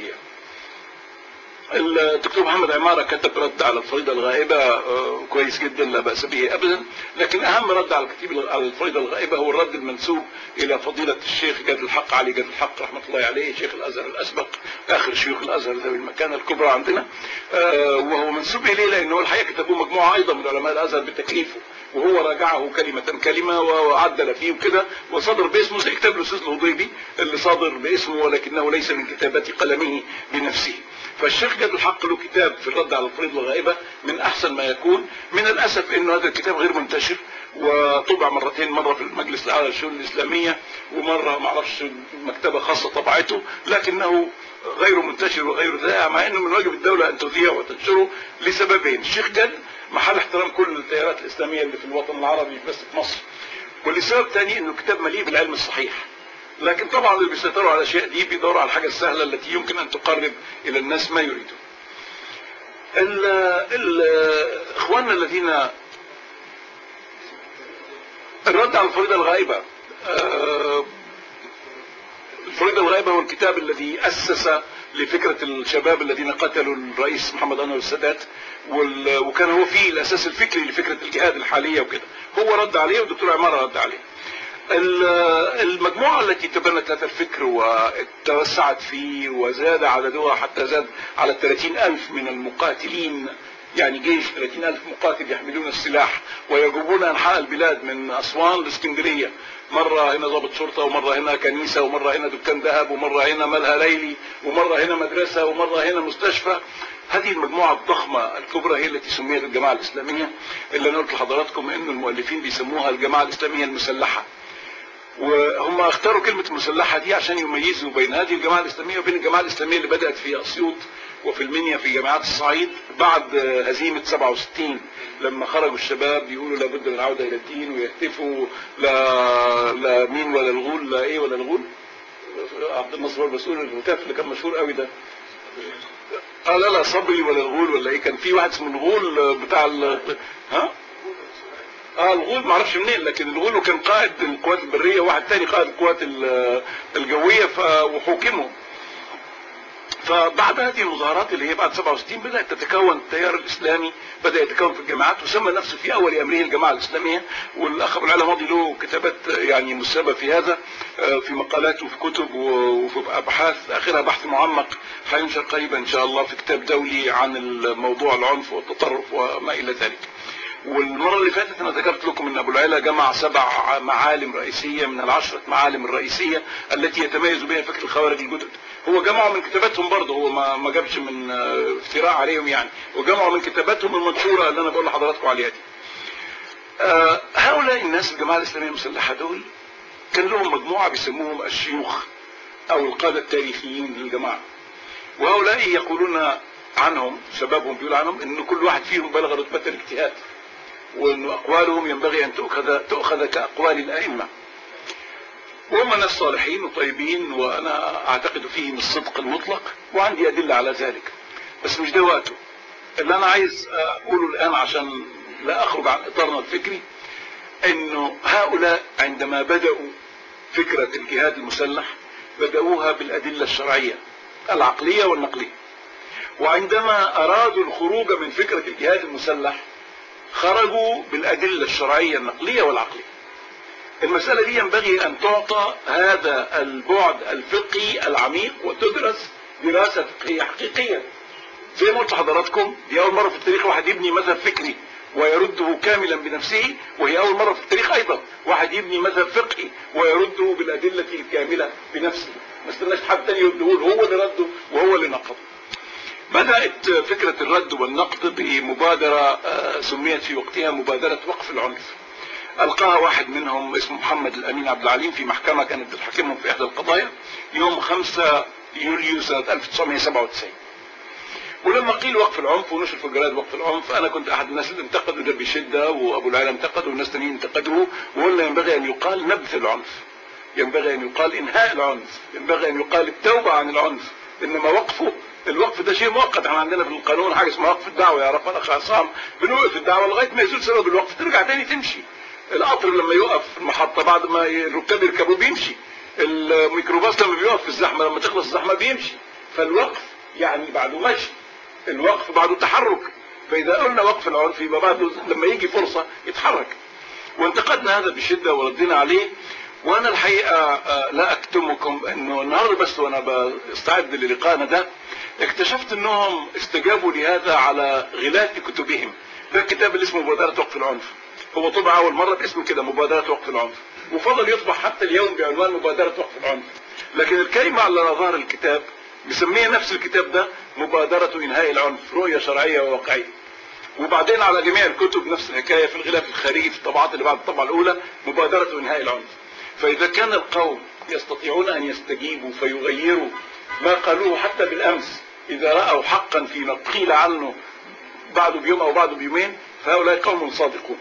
الدكتور محمد عمارة كتب رد على الفريضة الغائبة آه، كويس جدا لا بأس به أبدا لكن أهم رد على الكتيب على الفريضة الغائبة هو الرد المنسوب إلى فضيلة الشيخ جاد الحق علي جاد الحق رحمة الله عليه شيخ الأزهر الأسبق آخر شيوخ الأزهر ذوي المكانة الكبرى عندنا آه، وهو منسوب إليه لأنه الحقيقة كتبوه مجموعة أيضا من علماء الأزهر بتكليفه وهو راجعه كلمة كلمة وعدل فيه وكده وصدر باسمه زي كتاب الأستاذ الهضيبي اللي صادر باسمه ولكنه ليس من كتابة قلمه بنفسه فالشيخ جاد الحق له كتاب في الرد على الفريضة الغائبة من أحسن ما يكون من الأسف أنه هذا الكتاب غير منتشر وطبع مرتين مرة في المجلس الأعلى للشؤون الإسلامية ومرة معرفش مكتبة خاصة طبعته لكنه غير منتشر وغير ذائع مع انه من واجب الدولة ان تذيع وتنشره لسببين الشيخ جاد محل احترام كل التيارات الاسلامية اللي في الوطن العربي بس في مصر ولسبب ثاني انه كتاب مليء بالعلم الصحيح لكن طبعا اللي بيسيطروا على الاشياء دي بيدوروا على الحاجة السهلة التي يمكن ان تقرب الى الناس ما يريدون اخواننا الذين الرد على الفريضة الغائبة آه، الفريضة الغائبة هو الكتاب الذي أسس لفكرة الشباب الذين قتلوا الرئيس محمد أنور السادات وكان هو فيه الأساس الفكري لفكرة الجهاد الحالية وكده هو رد عليه والدكتور عمارة رد عليه المجموعة التي تبنت هذا الفكر وتوسعت فيه وزاد عددها حتى زاد على 30 ألف من المقاتلين يعني جيش 30 ألف مقاتل يحملون السلاح ويجوبون أنحاء البلاد من أسوان لاسكندرية مرة هنا ضابط شرطة ومرة هنا كنيسة ومرة هنا دكان ذهب ومرة هنا ملهى ليلي ومرة هنا مدرسة ومرة هنا مستشفى هذه المجموعة الضخمة الكبرى هي التي سميت الجماعة الإسلامية اللي أنا قلت لحضراتكم إن المؤلفين بيسموها الجماعة الإسلامية المسلحة وهم اختاروا كلمة المسلحة دي عشان يميزوا بين هذه الجماعة الإسلامية وبين الجماعة الإسلامية اللي بدأت في أسيوط وفي المنيا في جامعات الصعيد بعد هزيمة 67 لما خرجوا الشباب يقولوا لابد من العودة إلى الدين ويهتفوا لا لا مين ولا الغول لا إيه ولا الغول عبد الناصر المسؤول الهتاف اللي كان مشهور قوي ده اه لا لا صبري ولا الغول ولا ايه كان في واحد اسمه الغول بتاع ال... ها اه الغول ما اعرفش منين لكن الغول كان قائد القوات البريه وواحد تاني قائد القوات الجويه ف... وحوكموا فبعد هذه المظاهرات اللي هي بعد 67 بدأت تتكون التيار الإسلامي بدأ يتكون في الجامعات وسمى نفسه في أول أمره الجماعة الإسلامية والأخ أبو العلا ماضي له كتابات يعني مسبة في هذا في مقالات وفي كتب وفي أبحاث آخرها بحث معمق هينشر قريبا إن شاء الله في كتاب دولي عن الموضوع العنف والتطرف وما إلى ذلك والمرة اللي فاتت انا ذكرت لكم ان ابو العلا جمع سبع معالم رئيسية من العشرة معالم الرئيسية التي يتميز بها فكر الخوارج الجدد هو جمعوا من كتاباتهم برضه هو ما ما جابش من افتراء عليهم يعني وجمعوا من كتاباتهم المنشورة اللي انا بقول لحضراتكم عليها دي آه هؤلاء الناس الجماعة الاسلامية المسلحة دول كان لهم مجموعة بيسموهم الشيوخ او القادة التاريخيين للجماعة وهؤلاء يقولون عنهم شبابهم بيقول عنهم ان كل واحد فيهم بلغ رتبة الاجتهاد وان اقوالهم ينبغي ان تؤخذ تؤخذ كاقوال الائمه وهم ناس صالحين وطيبين وانا اعتقد فيهم الصدق المطلق وعندي ادله على ذلك بس مش ده وقته اللي انا عايز اقوله الان عشان لا اخرج عن اطارنا الفكري انه هؤلاء عندما بدأوا فكرة الجهاد المسلح بدأوها بالادلة الشرعية العقلية والنقلية وعندما ارادوا الخروج من فكرة الجهاد المسلح خرجوا بالادلة الشرعية النقلية والعقلية المسألة دي ينبغي أن تعطى هذا البعد الفقهي العميق وتدرس دراسة فقهية حقيقية زي ما قلت لحضراتكم دي أول مرة في التاريخ واحد يبني مذهب فكري ويرده كاملا بنفسه وهي أول مرة في التاريخ أيضا واحد يبني مذهب فقهي ويرده بالأدلة الكاملة بنفسه ما استناش حد تاني يرده هو اللي رده وهو اللي نقضه بدأت فكرة الرد والنقد بمبادرة سميت في وقتها مبادرة وقف العنف ألقاها واحد منهم اسمه محمد الأمين عبد العليم في محكمة كانت بتحكمهم في إحدى القضايا يوم 5 يوليو سنة 1997 ولما قيل وقف العنف ونشر في الجرائد وقف العنف انا كنت احد الناس اللي انتقدوا ده بشده وابو العلا انتقد والناس تانيين انتقدوه وقلنا ينبغي ان يقال نبذ العنف ينبغي ان يقال انهاء العنف ينبغي ان يقال التوبه عن العنف انما وقفه الوقف ده شيء مؤقت احنا عندنا في القانون حاجه اسمها وقف الدعوه يا رب الاخ عصام بنوقف الدعوه لغايه ما يزول سبب الوقف ترجع تاني تمشي القطر لما يقف في المحطه بعد ما الركاب يركبوا بيمشي الميكروباص لما بيقف في الزحمه لما تخلص الزحمه بيمشي فالوقف يعني بعده مشي الوقف بعده تحرك فاذا قلنا وقف العنف يبقى بعده لما يجي فرصه يتحرك وانتقدنا هذا بشده وردينا عليه وانا الحقيقه آه، لا اكتمكم انه النهارده بس وانا بستعد للقائنا ده اكتشفت انهم استجابوا لهذا على غلاف كتبهم ده الكتاب اللي اسمه مبادره وقف العنف هو طبع اول مره باسم كده مبادره وقف العنف وفضل يطبع حتى اليوم بعنوان مبادره وقف العنف لكن الكلمه على ظهر الكتاب مسميه نفس الكتاب ده مبادره انهاء العنف رؤيه شرعيه وواقعيه وبعدين على جميع الكتب نفس الحكايه في الغلاف الخارجي في الطبعات اللي بعد الطبعه الاولى مبادره انهاء العنف فاذا كان القوم يستطيعون ان يستجيبوا فيغيروا ما قالوه حتى بالامس اذا راوا حقا فيما قيل عنه بعده بيوم او بعده بيومين فهؤلاء قوم صادقون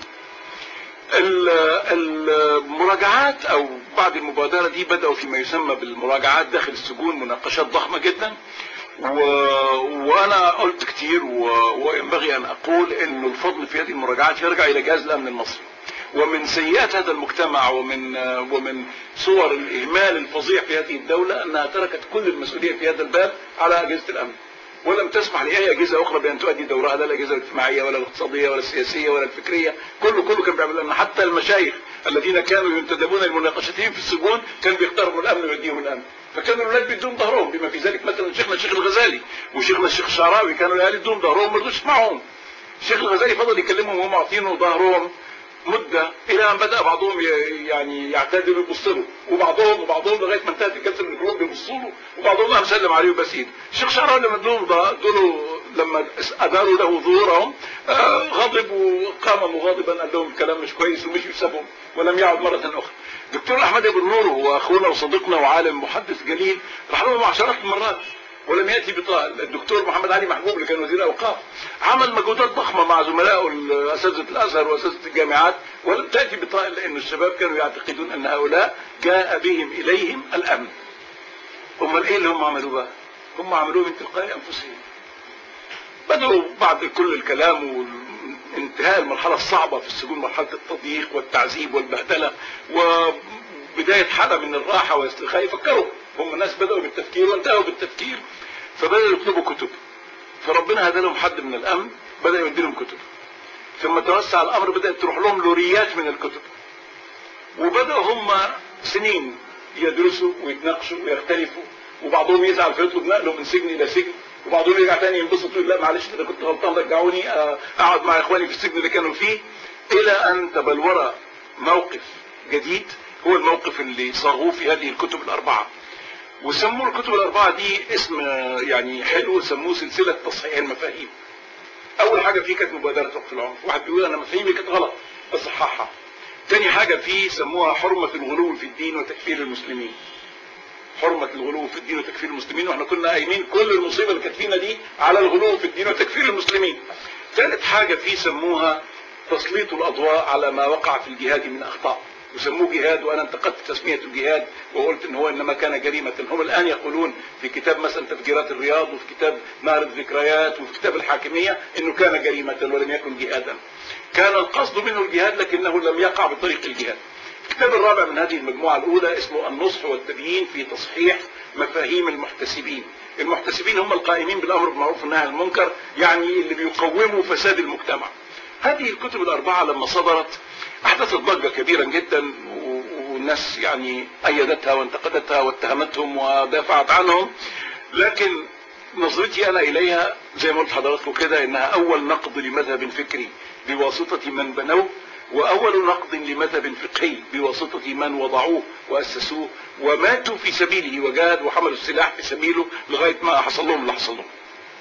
المراجعات او بعد المبادرة دي بدأوا فيما يسمى بالمراجعات داخل السجون مناقشات ضخمة جدا و... وانا قلت كتير و... وينبغي ان اقول ان الفضل في هذه المراجعات يرجع الى جهاز الامن المصري ومن سيئات هذا المجتمع ومن ومن صور الاهمال الفظيع في هذه الدوله انها تركت كل المسؤوليه في هذا الباب على اجهزه الامن ولم تسمح لاي اجهزه اخرى بان تؤدي دورها لا الاجهزه الاجتماعيه ولا الاقتصاديه ولا السياسيه ولا الفكريه كله كله كان بيعمل لان حتى المشايخ الذين كانوا ينتدبون لمناقشتهم في السجون كان بيختاروا الامن ويديهم الامن فكانوا الاولاد بيدوهم ظهرهم بما في ذلك مثلا شيخنا الشيخ الغزالي وشيخنا الشيخ الشعراوي كانوا الاهالي يدوهم ظهرهم ما رضوش يسمعوهم الشيخ الغزالي فضل يكلمهم وهم عاطينه ظهرهم مدة إلى أن بدأ بعضهم يعني يعتدل ويبص له وبعضهم وبعضهم لغاية ما انتهت الجلسة من الجروب بيبصوا له وبعضهم قام سلم عليه وبس ايده الشيخ شعراوي لما ادوا له لما أداروا له ظهورهم آه غضب وقام مغاضبا قال لهم الكلام مش كويس ومشي وسابهم ولم يعد مرة أخرى دكتور أحمد ابن نور هو أخونا وصديقنا وعالم محدث جليل راح له عشرات المرات ولم ياتي بطاقه الدكتور محمد علي محبوب اللي كان وزير الاوقاف عمل مجهودات ضخمه مع زملائه اساتذه الازهر واساتذه الجامعات ولم تاتي بطاقه لان الشباب كانوا يعتقدون ان هؤلاء جاء بهم اليهم الامن امال ايه اللي هم عملوه بقى هم عملوه من تلقاء انفسهم بدأوا بعد كل الكلام وانتهاء المرحلة الصعبة في السجون مرحلة التضييق والتعذيب والبهدلة وبداية حالة من الراحة والاسترخاء يفكروا هم الناس بدأوا بالتفكير وانتهوا بالتفكير فبدأوا يطلبوا كتب فربنا هدى لهم حد من الأمن بدأ يودي لهم كتب ثم توسع الأمر بدأت تروح لهم لوريات من الكتب وبدأوا هم سنين يدرسوا ويتناقشوا ويختلفوا وبعضهم يزعل فيطلب نقله من سجن إلى سجن وبعضهم يرجع تاني ينبسط ويقول لا معلش انا كنت غلطان رجعوني اقعد مع اخواني في السجن اللي كانوا فيه الى ان تبلور موقف جديد هو الموقف اللي صاغوه في هذه الكتب الاربعه وسموا الكتب الاربعه دي اسم يعني حلو سموه سلسله تصحيح المفاهيم اول حاجه فيه كانت مبادره وقف العنف واحد بيقول انا مفاهيمي كانت غلط اصححها تاني حاجه فيه سموها حرمه الغلو في الدين وتكفير المسلمين حرمة الغلو في الدين وتكفير المسلمين واحنا كنا قايمين كل المصيبة اللي كانت فينا دي على الغلو في الدين وتكفير المسلمين ثالث حاجة فيه سموها تسليط الأضواء على ما وقع في الجهاد من أخطاء وسموه جهاد وانا انتقدت تسمية الجهاد وقلت ان هو انما كان جريمة هم الان يقولون في كتاب مثلا تفجيرات الرياض وفي كتاب معرض ذكريات وفي كتاب الحاكمية انه كان جريمة ولم يكن جهادا كان القصد منه الجهاد لكنه لم يقع بطريق الجهاد الكتاب الرابع من هذه المجموعة الأولى اسمه النصح والتبيين في تصحيح مفاهيم المحتسبين المحتسبين هم القائمين بالأمر بالمعروف والنهي عن المنكر يعني اللي بيقوموا فساد المجتمع هذه الكتب الأربعة لما صدرت أحدثت ضجة كبيرة جدا والناس يعني أيدتها وانتقدتها واتهمتهم ودافعت عنهم لكن نظرتي أنا إليها زي ما قلت حضراتكم كده إنها أول نقد لمذهب فكري بواسطة من بنوه وأول نقد لمذهب فقهي بواسطة من وضعوه وأسسوه وماتوا في سبيله وجاهدوا وحملوا السلاح في سبيله لغاية ما حصل لهم اللي حصل لهم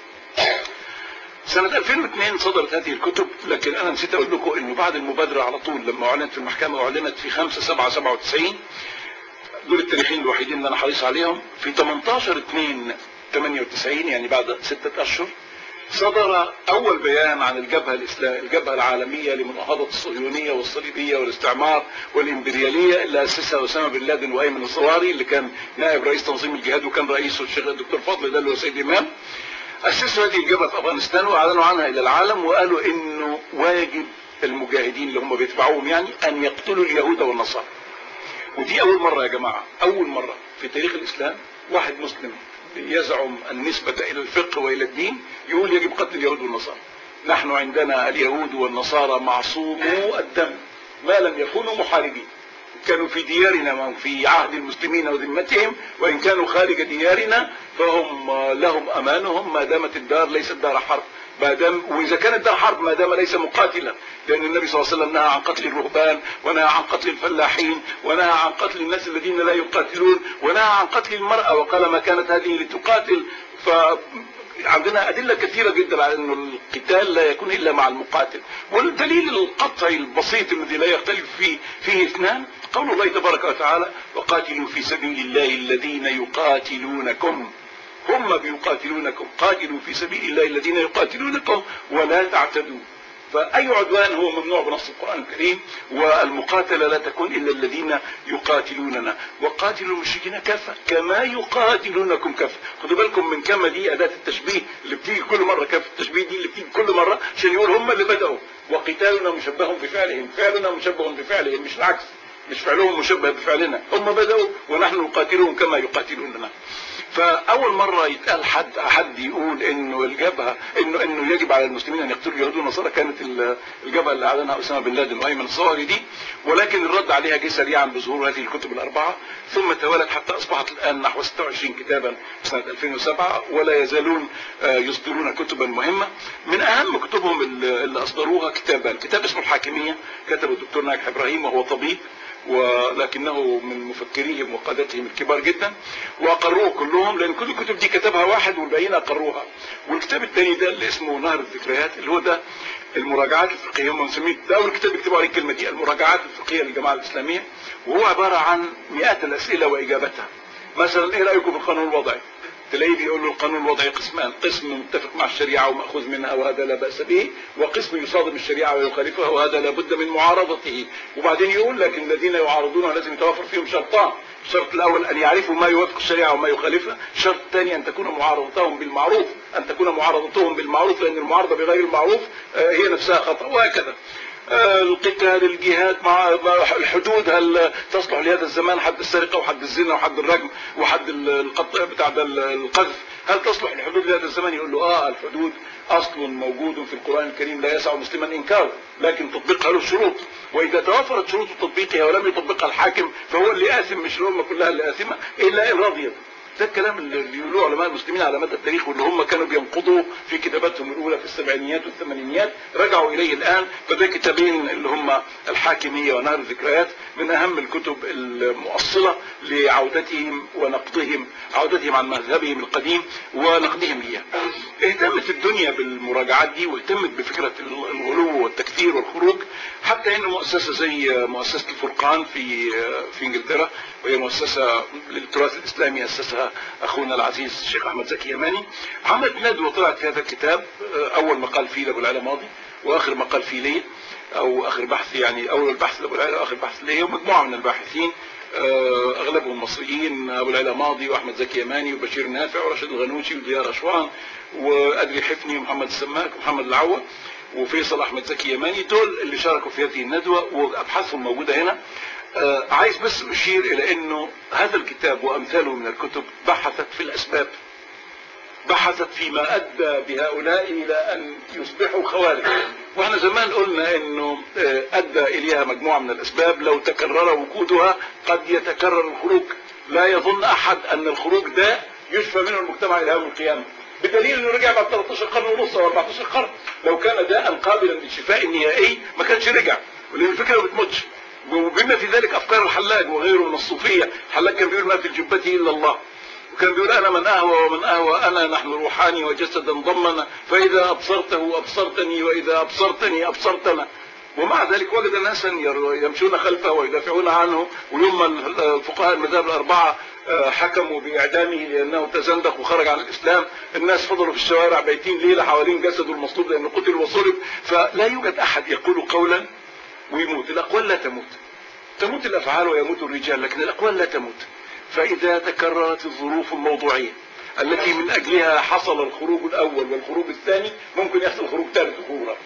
سنة 2002 صدرت هذه الكتب لكن أنا نسيت أقول لكم إنه بعد المبادرة على طول لما أعلنت في المحكمة أعلنت في 5 7 97 دول التاريخين الوحيدين اللي أنا حريص عليهم في 18 2 98 يعني بعد ستة أشهر صدر أول بيان عن الجبهة الإسلام الجبهة العالمية لمناهضة الصهيونية والصليبية والاستعمار والإمبريالية اللي أسسها أسامة بن لادن وأيمن الصواري اللي كان نائب رئيس تنظيم الجهاد وكان رئيسه الشيخ الدكتور فضل ده اللي هو سيد إمام أسسوا هذه الجبهة في أفغانستان وأعلنوا عنها إلى العالم وقالوا إنه واجب المجاهدين اللي هم بيتبعوهم يعني ان يقتلوا اليهود والنصارى ودي اول مرة يا جماعة اول مرة في تاريخ الاسلام واحد مسلم يزعم النسبة الى الفقه والى الدين يقول يجب قتل اليهود والنصارى نحن عندنا اليهود والنصارى معصومو الدم ما لم يكونوا محاربين كانوا في ديارنا في عهد المسلمين وذمتهم وإن كانوا خارج ديارنا فهم لهم أمانهم ما دامت الدار ليست دار حرب ما دام واذا كانت دار حرب ما دام ليس مقاتلا لان النبي صلى الله عليه وسلم نهى عن قتل الرهبان ونهى عن قتل الفلاحين ونهى عن قتل الناس الذين لا يقاتلون ونهى عن قتل المراه وقال ما كانت هذه لتقاتل ف عندنا أدلة كثيرة جدا على أن القتال لا يكون إلا مع المقاتل والدليل القطعي البسيط الذي لا يختلف فيه فيه اثنان قول الله تبارك وتعالى وقاتلوا في سبيل الله الذين يقاتلونكم هم بيقاتلونكم قاتلوا في سبيل الله الذين يقاتلونكم ولا تعتدوا فأي عدوان هو ممنوع بنص القرآن الكريم والمقاتلة لا تكون إلا الذين يقاتلوننا وقاتلوا المشركين كافة كما يقاتلونكم كافة خدوا بالكم من كما دي أداة التشبيه اللي بتيجي كل مرة كافة التشبيه دي اللي بتيجي كل مرة عشان يقول هم اللي بدأوا وقتالنا مشبه بفعلهم فعلنا مشبه بفعلهم مش العكس مش فعلهم مشبه بفعلنا هم بدأوا ونحن نقاتلهم كما يقاتلوننا فاول مره يتقال حد حد يقول انه الجبهه انه انه يجب على المسلمين ان يقتلوا اليهود والنصارى كانت الجبهه اللي اعلنها اسامه بن لادن وايمن الصهري دي ولكن الرد عليها جه سريعا بظهور هذه الكتب الاربعه ثم توالت حتى اصبحت الان نحو 26 كتابا سنه 2007 ولا يزالون يصدرون كتبا مهمه من اهم كتبهم اللي اصدروها كتابان كتاب اسمه الحاكميه كتبه الدكتور ناجح ابراهيم وهو طبيب ولكنه من مفكريهم وقادتهم الكبار جدا واقروه كلهم لان كل الكتب دي كتبها واحد والباقيين اقروها والكتاب الثاني ده اللي اسمه نهر الذكريات اللي هو ده المراجعات الفقهيه هم مسميه ده اول كتاب يكتبوا عليه الكلمه دي المراجعات الفقهيه للجماعه الاسلاميه وهو عباره عن مئات الاسئله واجابتها مثلا ايه رايكم في القانون الوضعي تلاقيه بيقول له القانون الوضعي قسمان قسم متفق مع الشريعة ومأخوذ منها وهذا لا بأس به وقسم يصادم الشريعة ويخالفها وهذا لا بد من معارضته وبعدين يقول لك الذين يعارضونها لازم يتوفر فيهم شرطان الشرط الأول أن يعرفوا ما يوافق الشريعة وما يخالفها الشرط الثاني أن تكون معارضتهم بالمعروف أن تكون معارضتهم بالمعروف لأن المعارضة بغير المعروف هي نفسها خطأ وهكذا القتال الجهاد مع الحدود هل تصلح لهذا الزمان حد السرقة وحد الزنا وحد الرجم وحد القطع بتاع القذف هل تصلح الحدود لهذا الزمان يقول له اه الحدود اصل موجود في القرآن الكريم لا يسع مسلما انكاره لكن تطبيقها له شروط واذا توفرت شروط تطبيقها ولم يطبقها الحاكم فهو اللي اثم مش الامه كلها اللي اثمه الا ان رضيت ده الكلام اللي بيقولوه علماء المسلمين على مدى التاريخ واللي هم كانوا بينقضوا في كتاباتهم الاولى في السبعينيات والثمانينيات رجعوا اليه الان فده كتابين اللي هم الحاكميه ونهر الذكريات من اهم الكتب المؤصله لعودتهم ونقدهم عودتهم عن مذهبهم القديم ونقدهم ليها. اهتمت الدنيا بالمراجعات دي واهتمت بفكره الغلو والتكفير والخروج حتى ان مؤسسه زي مؤسسه الفرقان في في انجلترا وهي مؤسسه للتراث الاسلامي اسسها اخونا العزيز الشيخ احمد زكي يماني عملت ندوه طلعت في هذا الكتاب اول مقال فيه لابو العلا ماضي واخر مقال فيه لي او اخر بحث يعني اول بحث لابو العلا واخر بحث لي ومجموعه من الباحثين اغلبهم مصريين ابو العلا ماضي واحمد زكي يماني وبشير نافع ورشيد الغنوشي وديار اشوان وادري حفني ومحمد السماك ومحمد العوة وفيصل احمد زكي يماني دول اللي شاركوا في هذه الندوه وابحاثهم موجوده هنا آه عايز بس اشير الى انه هذا الكتاب وامثاله من الكتب بحثت في الاسباب بحثت فيما ادى بهؤلاء الى ان يصبحوا خوارج واحنا زمان قلنا انه آه ادى اليها مجموعه من الاسباب لو تكرر وجودها قد يتكرر الخروج لا يظن احد ان الخروج ده يشفى منه المجتمع الى يوم القيامه بدليل انه رجع بعد 13 قرن ونص او 14 قرن لو كان داء قابلا للشفاء النهائي ما كانش رجع ولان الفكره ما بتموتش وبما في ذلك افكار الحلاج وغيره من الصوفيه الحلاج كان بيقول ما في الجبه الا الله وكان بيقول انا من اهوى ومن اهوى انا نحن روحاني وجسدا ضمنا فاذا ابصرته ابصرتني واذا ابصرتني ابصرتنا ومع ذلك وجد ناسا يمشون خلفه ويدافعون عنه ويوم الفقهاء المذاهب الاربعه حكموا باعدامه لانه تزندق وخرج عن الاسلام الناس فضلوا في الشوارع بيتين ليله حوالين جسده المصلوب لانه قتل وصلب فلا يوجد احد يقول قولا ويموت الاقوال لا تموت تموت الافعال ويموت الرجال لكن الاقوال لا تموت فاذا تكررت الظروف الموضوعيه التي من اجلها حصل الخروج الاول والخروج الثاني ممكن يحصل خروج ثالث وخروج رابع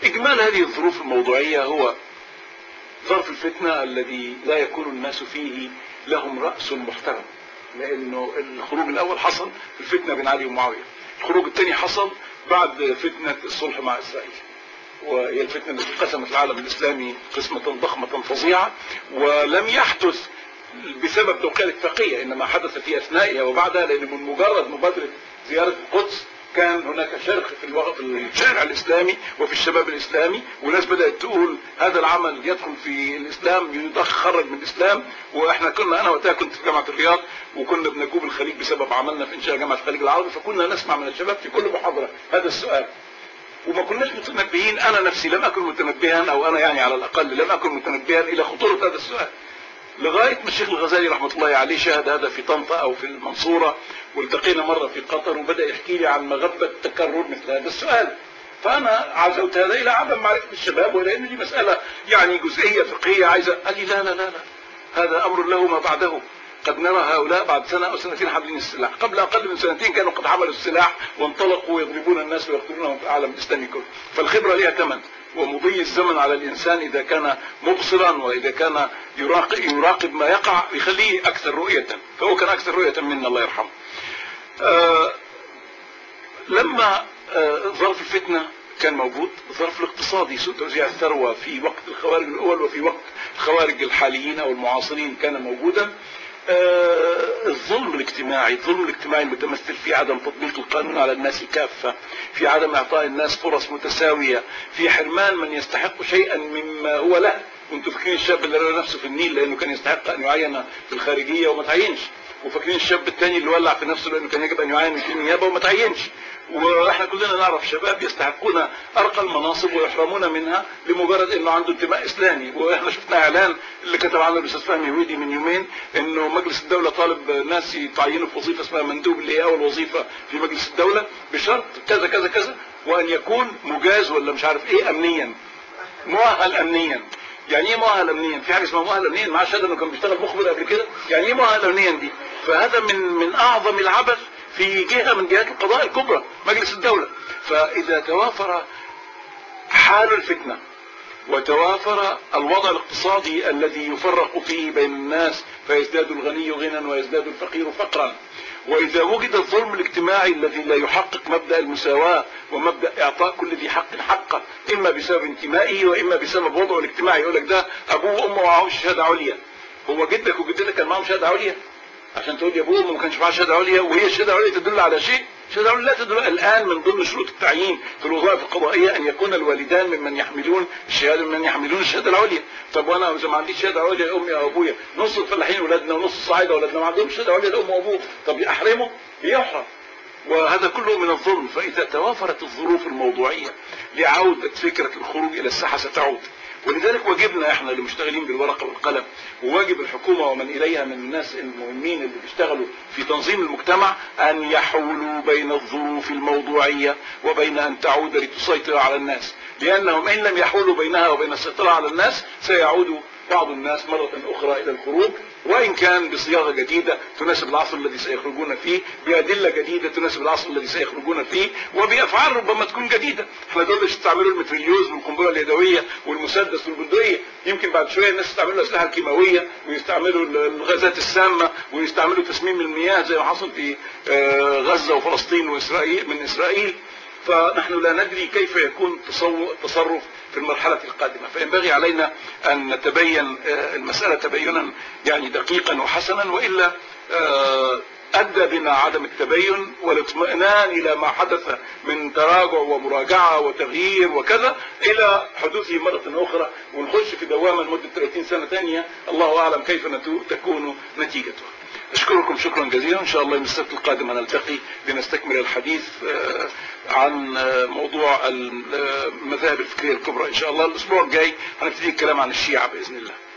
إجمال هذه الظروف الموضوعية هو ظرف الفتنة الذي لا يكون الناس فيه لهم رأس محترم لأنه الخروج الأول حصل في الفتنة بين علي ومعاوية الخروج الثاني حصل بعد فتنة الصلح مع إسرائيل وهي الفتنة التي قسمت العالم الإسلامي قسمة ضخمة فظيعة ولم يحدث بسبب توقيع الاتفاقية إنما حدث في أثنائها وبعدها لأن من مجرد مبادرة زيارة القدس كان هناك شرخ في الوقت في الشارع الاسلامي وفي الشباب الاسلامي وناس بدات تقول هذا العمل يدخل في الاسلام يخرج من الاسلام واحنا كنا انا وقتها كنت في جامعه الرياض وكنا بنجوب الخليج بسبب عملنا في انشاء جامعه الخليج العربي فكنا نسمع من الشباب في كل محاضره هذا السؤال وما كناش متنبهين انا نفسي لم اكن متنبها او انا يعني على الاقل لم اكن متنبها الى خطوره هذا السؤال لغايه ما الشيخ الغزالي رحمه الله عليه شاهد هذا في طنطا او في المنصوره والتقينا مره في قطر وبدا يحكي لي عن مغبه تكرر مثل هذا السؤال فانا عزوت هذا الى عدم معرفه الشباب ولا ان دي مساله يعني جزئيه فقهيه عايزه قال لي لا لا لا لا هذا امر له ما بعده قد نرى هؤلاء بعد سنة أو سنتين حاملين السلاح قبل أقل من سنتين كانوا قد حملوا السلاح وانطلقوا يضربون الناس ويقتلونهم في العالم الإسلامي كله فالخبرة لها ثمن ومضي الزمن على الإنسان إذا كان مبصرا وإذا كان يراقب, يراقب ما يقع يخليه أكثر رؤية فهو كان أكثر رؤية منا الله يرحمه آه لما آه ظرف الفتنة كان موجود الظرف الاقتصادي سوء توزيع الثروة في وقت الخوارج الأول وفي وقت الخوارج الحاليين أو المعاصرين كان موجودا آه الظلم الاجتماعي الظلم الاجتماعي المتمثل في عدم تطبيق القانون على الناس كافة في عدم اعطاء الناس فرص متساوية في حرمان من يستحق شيئا مما هو له وانتم فاكرين الشاب اللي رمى نفسه في النيل لانه كان يستحق ان يعين في الخارجية وما تعينش وفاكرين الشاب الثاني اللي ولع في نفسه لانه كان يجب ان يعين في النيابة وما تعينش واحنا كلنا نعرف شباب يستحقون ارقى المناصب ويحرمون منها لمجرد انه عنده انتماء اسلامي واحنا شفنا اعلان اللي كتب عنه الاستاذ فهمي ويدي من يومين انه مجلس الدوله طالب ناس يتعينوا في وظيفه اسمها مندوب اللي هي اول وظيفه في مجلس الدوله بشرط كذا كذا كذا وان يكون مجاز ولا مش عارف ايه امنيا مؤهل امنيا يعني ايه مؤهل امنيا في حاجه اسمها مؤهل امنيا معاه شهاده انه كان بيشتغل مخبر قبل كده يعني ايه مؤهل امنيا دي فهذا من من اعظم العبث في جهة من جهات القضاء الكبرى مجلس الدولة فإذا توافر حال الفتنة وتوافر الوضع الاقتصادي الذي يفرق فيه بين الناس فيزداد الغني غنى ويزداد الفقير فقرا وإذا وجد الظلم الاجتماعي الذي لا يحقق مبدأ المساواة ومبدأ إعطاء كل ذي حق حقه إما بسبب انتمائه وإما بسبب وضعه الاجتماعي يقول لك ده أبوه وأمه معهوش شهادة عليا هو جدك وجدتك كان معهم شهادة عليا عشان تقول يا ابوه ما كانش معاه شهاده عليا وهي الشهاده العليا تدل على شيء الشهاده العليا لا تدل الان من ضمن شروط التعيين في الوظائف القضائيه ان يكون الوالدان ممن يحملون الشهاده ممن يحملون الشهاده العليا طب وانا اذا ما عنديش شهاده عليا يا امي او ابويا نص الفلاحين اولادنا ونص الصعايده اولادنا ما عندهمش شهاده عليا الام وابوه طب احرمه يحرم وهذا كله من الظلم فاذا توافرت الظروف الموضوعيه لعوده فكره الخروج الى الساحه ستعود ولذلك واجبنا احنا اللي مشتغلين بالورقه والقلم وواجب الحكومه ومن اليها من الناس المهمين اللي بيشتغلوا في تنظيم المجتمع ان يحولوا بين الظروف الموضوعيه وبين ان تعود لتسيطر على الناس لانهم ان لم يحولوا بينها وبين السيطره على الناس سيعود بعض الناس مرة أخرى إلى الخروج وإن كان بصياغة جديدة تناسب العصر الذي سيخرجون فيه بأدلة جديدة تناسب العصر الذي سيخرجون فيه وبأفعال ربما تكون جديدة احنا دول استعملوا المتريليوز والقنبلة اليدوية والمسدس والبندقية يمكن بعد شوية الناس يستعملوا الأسلحة الكيماوية ويستعملوا الغازات السامة ويستعملوا تسميم المياه زي ما حصل في غزة وفلسطين وإسرائيل من إسرائيل فنحن لا ندري كيف يكون تصرف في المرحلة القادمة فينبغي علينا أن نتبين المسألة تبينا يعني دقيقا وحسنا وإلا أدى بنا عدم التبين والاطمئنان إلى ما حدث من تراجع ومراجعة وتغيير وكذا إلى حدوثه مرة أخرى ونخش في دوامة لمدة 30 سنة ثانية الله أعلم كيف تكون نتيجتها أشكركم شكرا جزيلا إن شاء الله يوم السبت القادم نلتقي لنستكمل الحديث عن موضوع المذاهب الفكرية الكبرى إن شاء الله الأسبوع الجاي هنبتدي الكلام عن الشيعة بإذن الله